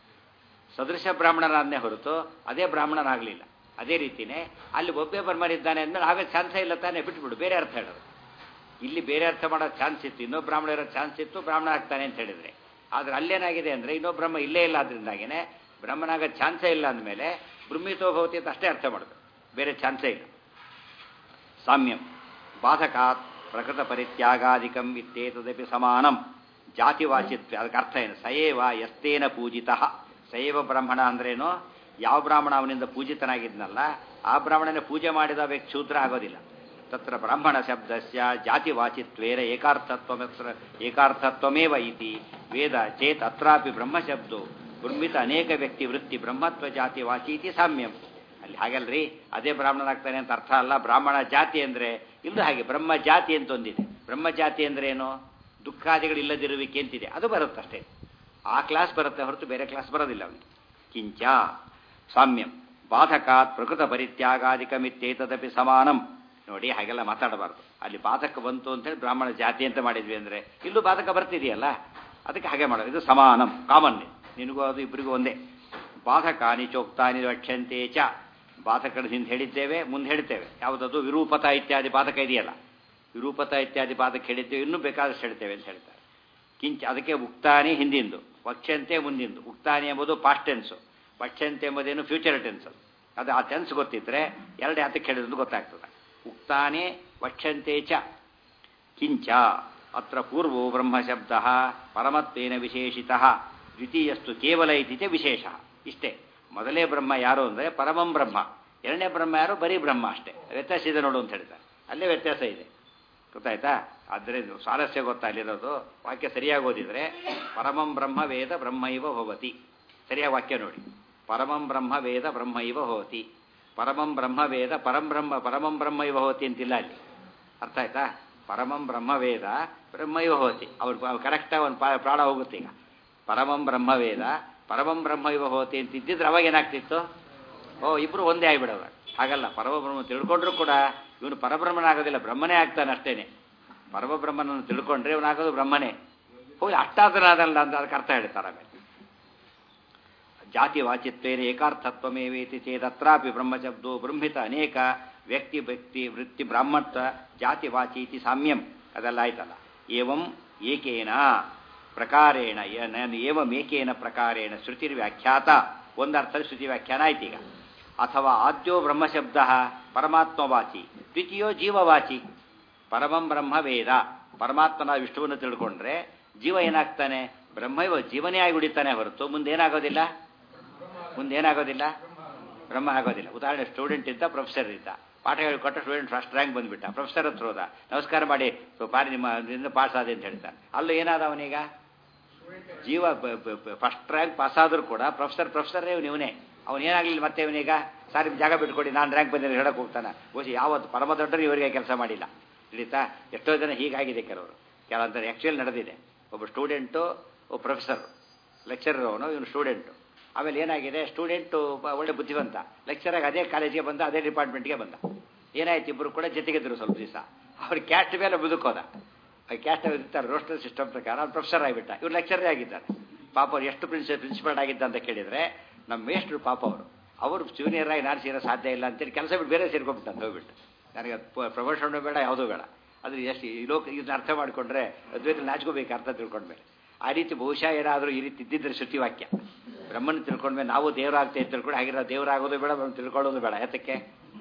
ಸದೃಶ ಬ್ರಾಹ್ಮಣನಾದನೇ ಹೊರತು ಅದೇ ಬ್ರಾಹ್ಮಣನಾಗಲಿಲ್ಲ ಅದೇ ರೀತಿನೇ ಅಲ್ಲಿ ಒಬ್ಬೇ ಬರ್ಮರಿದ್ದಾನೆ ಅಂದ್ಮೇಲೆ ಆಗ ಚಾನ್ಸೇ ಇಲ್ಲ ತಾನೇ ಬಿಟ್ಬಿಡು ಬೇರೆ ಅರ್ಥ ಹೇಳೋದು ಇಲ್ಲಿ ಬೇರೆ ಅರ್ಥ ಮಾಡೋ ಚಾನ್ಸ್ ಇತ್ತು ಇನ್ನೊಬ್ಬ ಬ್ರಾಹ್ಮಣ ಇರೋ ಚಾನ್ಸ್ ಇತ್ತು ಬ್ರಾಹ್ಮಣ ಆಗ್ತಾನೆ ಅಂತ ಹೇಳಿದ್ರೆ ಆದ್ರೆ ಅಲ್ಲೇನಾಗಿದೆ ಅಂದ್ರೆ ಇನ್ನೊಬ್ಬ ಬ್ರಹ್ಮ ಇಲ್ಲೇ ಇಲ್ಲ ಆದ್ರಿಂದಾಗೇನೆ ಬ್ರಹ್ಮನಾಗ ಚಾನ್ಸೇ ಇಲ್ಲ ಅಂದಮೇಲೆ ಬ್ರಹ್ಮಿತೋ ಭವತಿ ಅಂತ ಅಷ್ಟೇ ಅರ್ಥ ಮಾಡೋದು ಬೇರೆ ಚಾನ್ಸೇ ಇಲ್ಲ ಸಾಮ್ಯಂ ಬಾಧಕಾತ್ ಪ್ರಕೃತ ಪರಿತ್ಯಾಗಾದಿಕಂ ಇತ್ತೇತದಪಿ ಸಮಾನಂ ಜಾತಿವಾಚಿತ್ವ ಅದಕ್ಕೆ ಅರ್ಥ ಏನು ಸಯೇವ ಎಸ್ತೇನ ಪೂಜಿತ ಸಯೇವ ಬ್ರಾಹ್ಮಣ ಅಂದ್ರೇನು ಯಾವ ಬ್ರಾಹ್ಮಣ ಅವನಿಂದ ಪೂಜಿತನಾಗಿದ್ನಲ್ಲ ಆ ಬ್ರಾಹ್ಮಣನೇ ಪೂಜೆ ಮಾಡಿದ ವ್ಯಕ್ತಿ ಶೂದ್ರ ಆಗೋದಿಲ್ಲ ತತ್ರ ಬ್ರಾಹ್ಮಣ ಶಬ್ದಸ್ಯ ಜಾತಿವಾಚಿತ್ವೇನ ಏಕಾರ್ಥತ್ವ ಏಕಾರ್ಥತ್ವಮೇವ ಇತಿ ವೇದ ಚೇತ್ ಅತ್ರಾಪಿ ಬ್ರಹ್ಮಶಬ್ದೋ ಬ್ರಹ್ಮಿತ ಅನೇಕ ವ್ಯಕ್ತಿ ವೃತ್ತಿ ಬ್ರಹ್ಮತ್ವ ಜಾತಿ ವಾಚಿ ಇತಿ ಸಾಮ್ಯಂ ಅಲ್ಲಿ ಹಾಗಲ್ರಿ ಅದೇ ಬ್ರಾಹ್ಮಣನಾಗ್ತಾನೆ ಅಂತ ಅರ್ಥ ಅಲ್ಲ ಬ್ರಾಹ್ಮಣ ಜಾತಿ ಅಂದ್ರೆ ಇಲ್ಲೂ ಹಾಗೆ ಬ್ರಹ್ಮ ಜಾತಿ ಅಂತ ಒಂದಿದೆ ಬ್ರಹ್ಮ ಜಾತಿ ಅಂದ್ರೆ ಏನು ದುಃಖಾದಿಗಳಿಲ್ಲದಿರುವಿಕೆ ಅಂತಿದೆ ಅದು ಬರುತ್ತಷ್ಟೇ ಆ ಕ್ಲಾಸ್ ಬರುತ್ತೆ ಹೊರತು ಬೇರೆ ಕ್ಲಾಸ್ ಬರೋದಿಲ್ಲ ಅವನಿಗೆ ಕಿಂಚ ಸಾಮ್ಯಂ ಬಾಧಕಾತ್ ಪ್ರಕೃತ ಪರಿತ್ಯಾಗಾದಿಕಮಿತ್ತೇತದಪಿ ಸಮಾನಂ ನೋಡಿ ಹಾಗೆಲ್ಲ ಮಾತಾಡಬಾರ್ದು ಅಲ್ಲಿ ಬಾಧಕ ಬಂತು ಅಂತೇಳಿ ಬ್ರಾಹ್ಮಣ ಜಾತಿ ಅಂತ ಮಾಡಿದ್ವಿ ಅಂದ್ರೆ ಇಲ್ಲೂ ಬಾಧಕ ಬರ್ತಿದೆಯಲ್ಲ ಅದಕ್ಕೆ ಹಾಗೆ ಮಾಡೋದು ಇದು ಸಮಾನಂ ಕಾಮನ್ ನಿನಗೂ ಅದು ಇಬ್ಬರಿಗೂ ಒಂದೇ ಬಾಧಕಾನಿ ಚೋಕ್ತಾನಿ ರಕ್ಷಂತೆ ಚ ಬಾಧಕದ ಹಿಂದೆ ಹೇಳಿದ್ದೇವೆ ಮುಂದೆ ಹೇಳ್ತೇವೆ ಯಾವುದದು ವಿರೂಪತ ಇತ್ಯಾದಿ ಬಾಧಕ ಇದೆಯಲ್ಲ ವಿರೂಪತ ಇತ್ಯಾದಿ ಬಾಧಕ ಹೇಳಿದ್ದೇವೆ ಇನ್ನೂ ಬೇಕಾದಷ್ಟು ಹೇಳ್ತೇವೆ ಅಂತ ಹೇಳ್ತಾರೆ ಕಿಂಚ ಅದಕ್ಕೆ ಉಕ್ತಾನಿ ಹಿಂದಿಂದು ವಕ್ಷಂತೆ ಮುಂದಿಂದು ಉಕ್ತಾನಿ ಎಂಬುದು ಪಾಸ್ಟ್ ಟೆನ್ಸು ವಕ್ಷಂತೆ ಎಂಬುದೇನು ಫ್ಯೂಚರ್ ಟೆನ್ಸ್ ಅದು ಆ ಟೆನ್ಸ್ ಗೊತ್ತಿದ್ರೆ ಎರಡು ಹತ್ತಕ್ಕೆ ಹೇಳಿದ್ರು ಗೊತ್ತಾಗ್ತದೆ ಉಕ್ತಾನೆ ವಕ್ಷಂತೆ ಚ ಕಿಂಚ ಅತ್ರ ಪೂರ್ವೋ ಬ್ರಹ್ಮಶಬ್ದ ಪರಮತ್ವೇನ ವಿಶೇಷಿತ ದ್ವಿತೀಯಸ್ತು ಕೇವಲ ಇತಿ ಚ ವಿಶೇಷ ಇಷ್ಟೇ ಮೊದಲೇ ಬ್ರಹ್ಮ ಯಾರು ಅಂದರೆ ಪರಮಂ ಬ್ರಹ್ಮ ಎರಡನೇ ಬ್ರಹ್ಮ ಯಾರು ಬರೀ ಬ್ರಹ್ಮ ಅಷ್ಟೇ ವ್ಯತ್ಯಾಸ ಇದೆ ನೋಡು ಅಂತ ಹೇಳ್ತಾರೆ ಅಲ್ಲೇ ವ್ಯತ್ಯಾಸ ಇದೆ ಗೊತ್ತಾಯ್ತಾ ಆದರೆ ಸ್ವಾರಸ್ಯ ಗೊತ್ತಾ ಅಲ್ಲಿರೋದು ವಾಕ್ಯ ಸರಿಯಾಗಿ ಓದಿದ್ರೆ ಪರಮಂ ಬ್ರಹ್ಮ ವೇದ ಬ್ರಹ್ಮ ಇವ ಭವತಿ ಸರಿಯಾಗಿ ವಾಕ್ಯ ನೋಡಿ ಪರಮಂ ಬ್ರಹ್ಮ ವೇದ ಬ್ರಹ್ಮ ಇವ ಭವತಿ ಪರಮಂ ಬ್ರಹ್ಮ ವೇದ ಪರಂ ಬ್ರಹ್ಮ ಪರಮಂ ಬ್ರಹ್ಮ ಇವ ಭವತಿ ಅಂತಿಲ್ಲ ಅಲ್ಲಿ ಅರ್ಥ ಆಯ್ತಾ ಪರಮಂ ಬ್ರಹ್ಮ ವೇದ ಬ್ರಹ್ಮ ಇವ ಭವತಿ ಅವ್ರು ಕರೆಕ್ಟಾಗಿ ಒಂದು ಪ್ರಾಣ ಹೋಗುತ್ತೆ ಈಗ ಪರಮಂ ಬ್ರಹ್ಮ ವೇದ ಪರಮಂ ಬ್ರಹ್ಮ ಇವ ಭವತಿ ಅಂತ ಇದ್ದಿದ್ರೆ ಅವಾಗ ಏನಾಗ್ತಿತ್ತು ಓ ಇಬ್ರು ಒಂದೇ ಆಗಿಬಿಡೋದು ಹಾಗಲ್ಲ ಪರಮಬ್ರಹ್ಮ ತಿಳ್ಕೊಂಡ್ರು ಕೂಡ ಇವನು ಪರಬ್ರಹ್ಮನಾಗೋದಿಲ್ಲ ಬ್ರಹ್ಮನೇ ಆಗ್ತಾನೆ ಅಷ್ಟೇನೆ ಪರಮಬ್ರಹ್ಮನನ್ನು ತಿಳ್ಕೊಂಡ್ರೆ ಇವನಾಗೋದು ಬ್ರಹ್ಮನೇ ಹೋಗಿ ಅಷ್ಟಾದನಾದಲ್ಲ ಅಂತ ಅದಕ್ಕೆ ಅರ್ಥ ಹೇಳ್ತಾರೆ ಆಮೇಲೆ ಜಾತಿ ವಾಚಿತ್ವೇನ ಏಕಾರ್ಥತ್ವಮೇವೇತಿ ಚೇದತ್ರಾಪಿ ಬ್ರಹ್ಮಶಬ್ದೋ ಬ್ರಹ್ಮಿತ ಅನೇಕ ವ್ಯಕ್ತಿ ವ್ಯಕ್ತಿ ವೃತ್ತಿ ಬ್ರಾಹ್ಮತ್ವ ಜಾತಿ ವಾಚಿ ಇತಿ ಸಾಮ್ಯಂ ಅದೆಲ್ಲ ಆಯ್ತಲ್ಲ ಏವಂ ಏಕೇನ ಪ್ರಕಾರೇಣ ಏವಂ ಏಕೇನ ಪ್ರಕಾರೇಣ ಶ್ರುತಿರ್ವ್ಯಾಖ್ಯಾತ ಒಂದರ್ಥ ಶ್ರುತಿ ವ್ಯಾಖ್ಯಾನ ಆಯ್ತೀಗ ಅಥವಾ ಆದ್ಯೋ ಬ್ರಹ್ಮಶಬ್ದ ಪರಮಾತ್ಮವಾಚಿ ದ್ವಿತೀಯೋ ಜೀವವಾಚಿ ಪರಮಂ ಬ್ರಹ್ಮ ವೇದ ಪರಮಾತ್ಮನ ವಿಷ್ಣುವನ್ನು ತಿಳ್ಕೊಂಡ್ರೆ ಜೀವ ಏನಾಗ್ತಾನೆ ಬ್ರಹ್ಮೈವ ಜೀವನೇ ಆಗಿ ಉಳಿತಾನೆ ಹೊರತು ಮುಂದೇನಾಗೋದಿಲ್ಲ ಮುಂದೇನಾಗೋದಿಲ್ಲ ಬ್ರಹ್ಮ ಆಗೋದಿಲ್ಲ ಉದಾಹರಣೆ ಸ್ಟೂಡೆಂಟ್ ಇದ್ದ ಪ್ರೊಫೆಸರ್ ಇದ್ದ ಪಾಠ ಹೇಳಿಕೊಟ್ಟ ಸ್ಟೂಡೆಂಟ್ ಫಸ್ಟ್ ರ್ಯಾಂಕ್ ಬಂದ್ಬಿಟ್ಟ ಪ್ರೊಫೆಸರ್ ಹತ್ರ ಹೋದ ನಮಸ್ಕಾರ ಮಾಡಿ ಪಾರಿ ನಿಮ್ಮ ಪಾಸ್ ಆದೆ ಅಂತ ಹೇಳ್ತಾನೆ ಅಲ್ಲೂ ಏನಾದ ಅವನೀಗ ಜೀವ ಫಸ್ಟ್ ರ್ಯಾಂಕ್ ಪಾಸ್ ಆದ್ರೂ ಕೂಡ ಪ್ರೊಫೆಸರ್ ಪ್ರೊಫೆಸರೇ ಇವನೇ ಅವನು ಏನಾಗಲಿಲ್ಲ ಮತ್ತೆ ಇವನೀಗ ಸರ್ ನಿಮ್ಮ ಜಾಗ ಬಿಟ್ಕೊಡಿ ನಾನು ರ್ಯಾಂಕ್ ಬಂದಿಲ್ಲ ಹೇಳಕ್ಕೆ ಹೋಗ್ತಾನೆ ಬಹುಶಃ ಯಾವತ್ತು ಪರಮ ದೊಡ್ಡರು ಇವರಿಗೆ ಕೆಲಸ ಮಾಡಿಲ್ಲ ತಿಳಿತಾ ಎಷ್ಟೋ ಜನ ಹೀಗಾಗಿದೆ ಕೆಲವರು ಕೆಲವಂತಾರೆ ಆ್ಯಕ್ಚುಯಲ್ ನಡೆದಿದೆ ಒಬ್ಬ ಸ್ಟೂಡೆಂಟು ಒಬ್ಬ ಪ್ರೊಫೆಸರ್ ಲೆಕ್ಚರರ್ ಅವನು ಇವನು ಸ್ಟೂಡೆಂಟು ಆಮೇಲೆ ಏನಾಗಿದೆ ಸ್ಟೂಡೆಂಟು ಒಳ್ಳೆ ಬುದ್ಧಿವಂತ ಲೆಕ್ಚರಾಗಿ ಅದೇ ಕಾಲೇಜಿಗೆ ಬಂದ ಅದೇ ಡಿಪಾರ್ಟ್ಮೆಂಟ್ಗೆ ಬಂದ ಏನಾಯ್ತು ಇಬ್ಬರು ಕೂಡ ಜೊತೆಗಿದ್ರು ಸ್ವಲ್ಪ ದಿವಸ ಅವ್ರು ಕ್ಯಾಸ್ಟ್ ಮೇಲೆ ಬದುಕೋದ ಕ್ಯಾಸ್ಟ್ ಇರ್ತಾರೆ ರೋಸ್ಟರ್ ಸಿಸ್ಟಮ್ ಪ್ರಕಾರ ಅವ್ರು ಪ್ರೊಫೆಸರ್ ಆಗಿಬಿಟ್ಟ ಇವ್ರು ಲೆಕ್ಚರೇ ಆಗಿದ್ದಾರೆ ಪಾಪ ಅವ್ರು ಎಷ್ಟು ಪ್ರಿನ್ಸಿ ಪ್ರಿನ್ಸಿಪಲ್ ಆಗಿದ್ದ ಅಂತ ಕೇಳಿದರೆ ನಮ್ಮ ಮೇಷ್ಟ್ರು ಪಾಪ ಅವರು ಅವರು ಜೂನಿಯರ್ ಆಗಿ ನಾನು ಸೇರೋ ಸಾಧ್ಯ ಇಲ್ಲ ಅಂತೇಳಿ ಕೆಲಸ ಬಿಟ್ಟು ಬೇರೆ ಸೇರ್ಕೊಂಡ್ಬಿಟ್ಟು ಹೋಗ್ಬಿಟ್ಟು ನನಗೆ ಪ್ರಮೋಷನ್ ಬೇಡ ಯಾವುದೂ ಬೇಡ ಆದರೆ ಎಷ್ಟು ಈ ಲೋಕ ಇದನ್ನ ಅರ್ಥ ಮಾಡಿಕೊಂಡ್ರೆ ಅದ್ವೈತ ನಾಚ್ಕೋಬೇಕು ಅರ್ಥ ತಿಳ್ಕೊಂಡ್ಮೇಲೆ ಆ ರೀತಿ ಬಹುಶಃ ಏನಾದರೂ ಈ ರೀತಿ ಇದ್ದಿದ್ರೆ ಶ್ರುತಿವಾಕ್ಯ ಬ್ರಹ್ಮನ ತಿಳ್ಕೊಂಡ್ಮೇಲೆ ನಾವು ದೇವರಾಗ್ತೇವೆ ತಿಳ್ಕೊಂಡು ಹಾಗಿರೋ ದೇವರಾಗೋದು ಬೇಡ ಬ್ರಹ್ಮ ತಿಳ್ಕೊಳ್ಳೋದು ಬೇಡ ಯಾತಕ್ಕೆ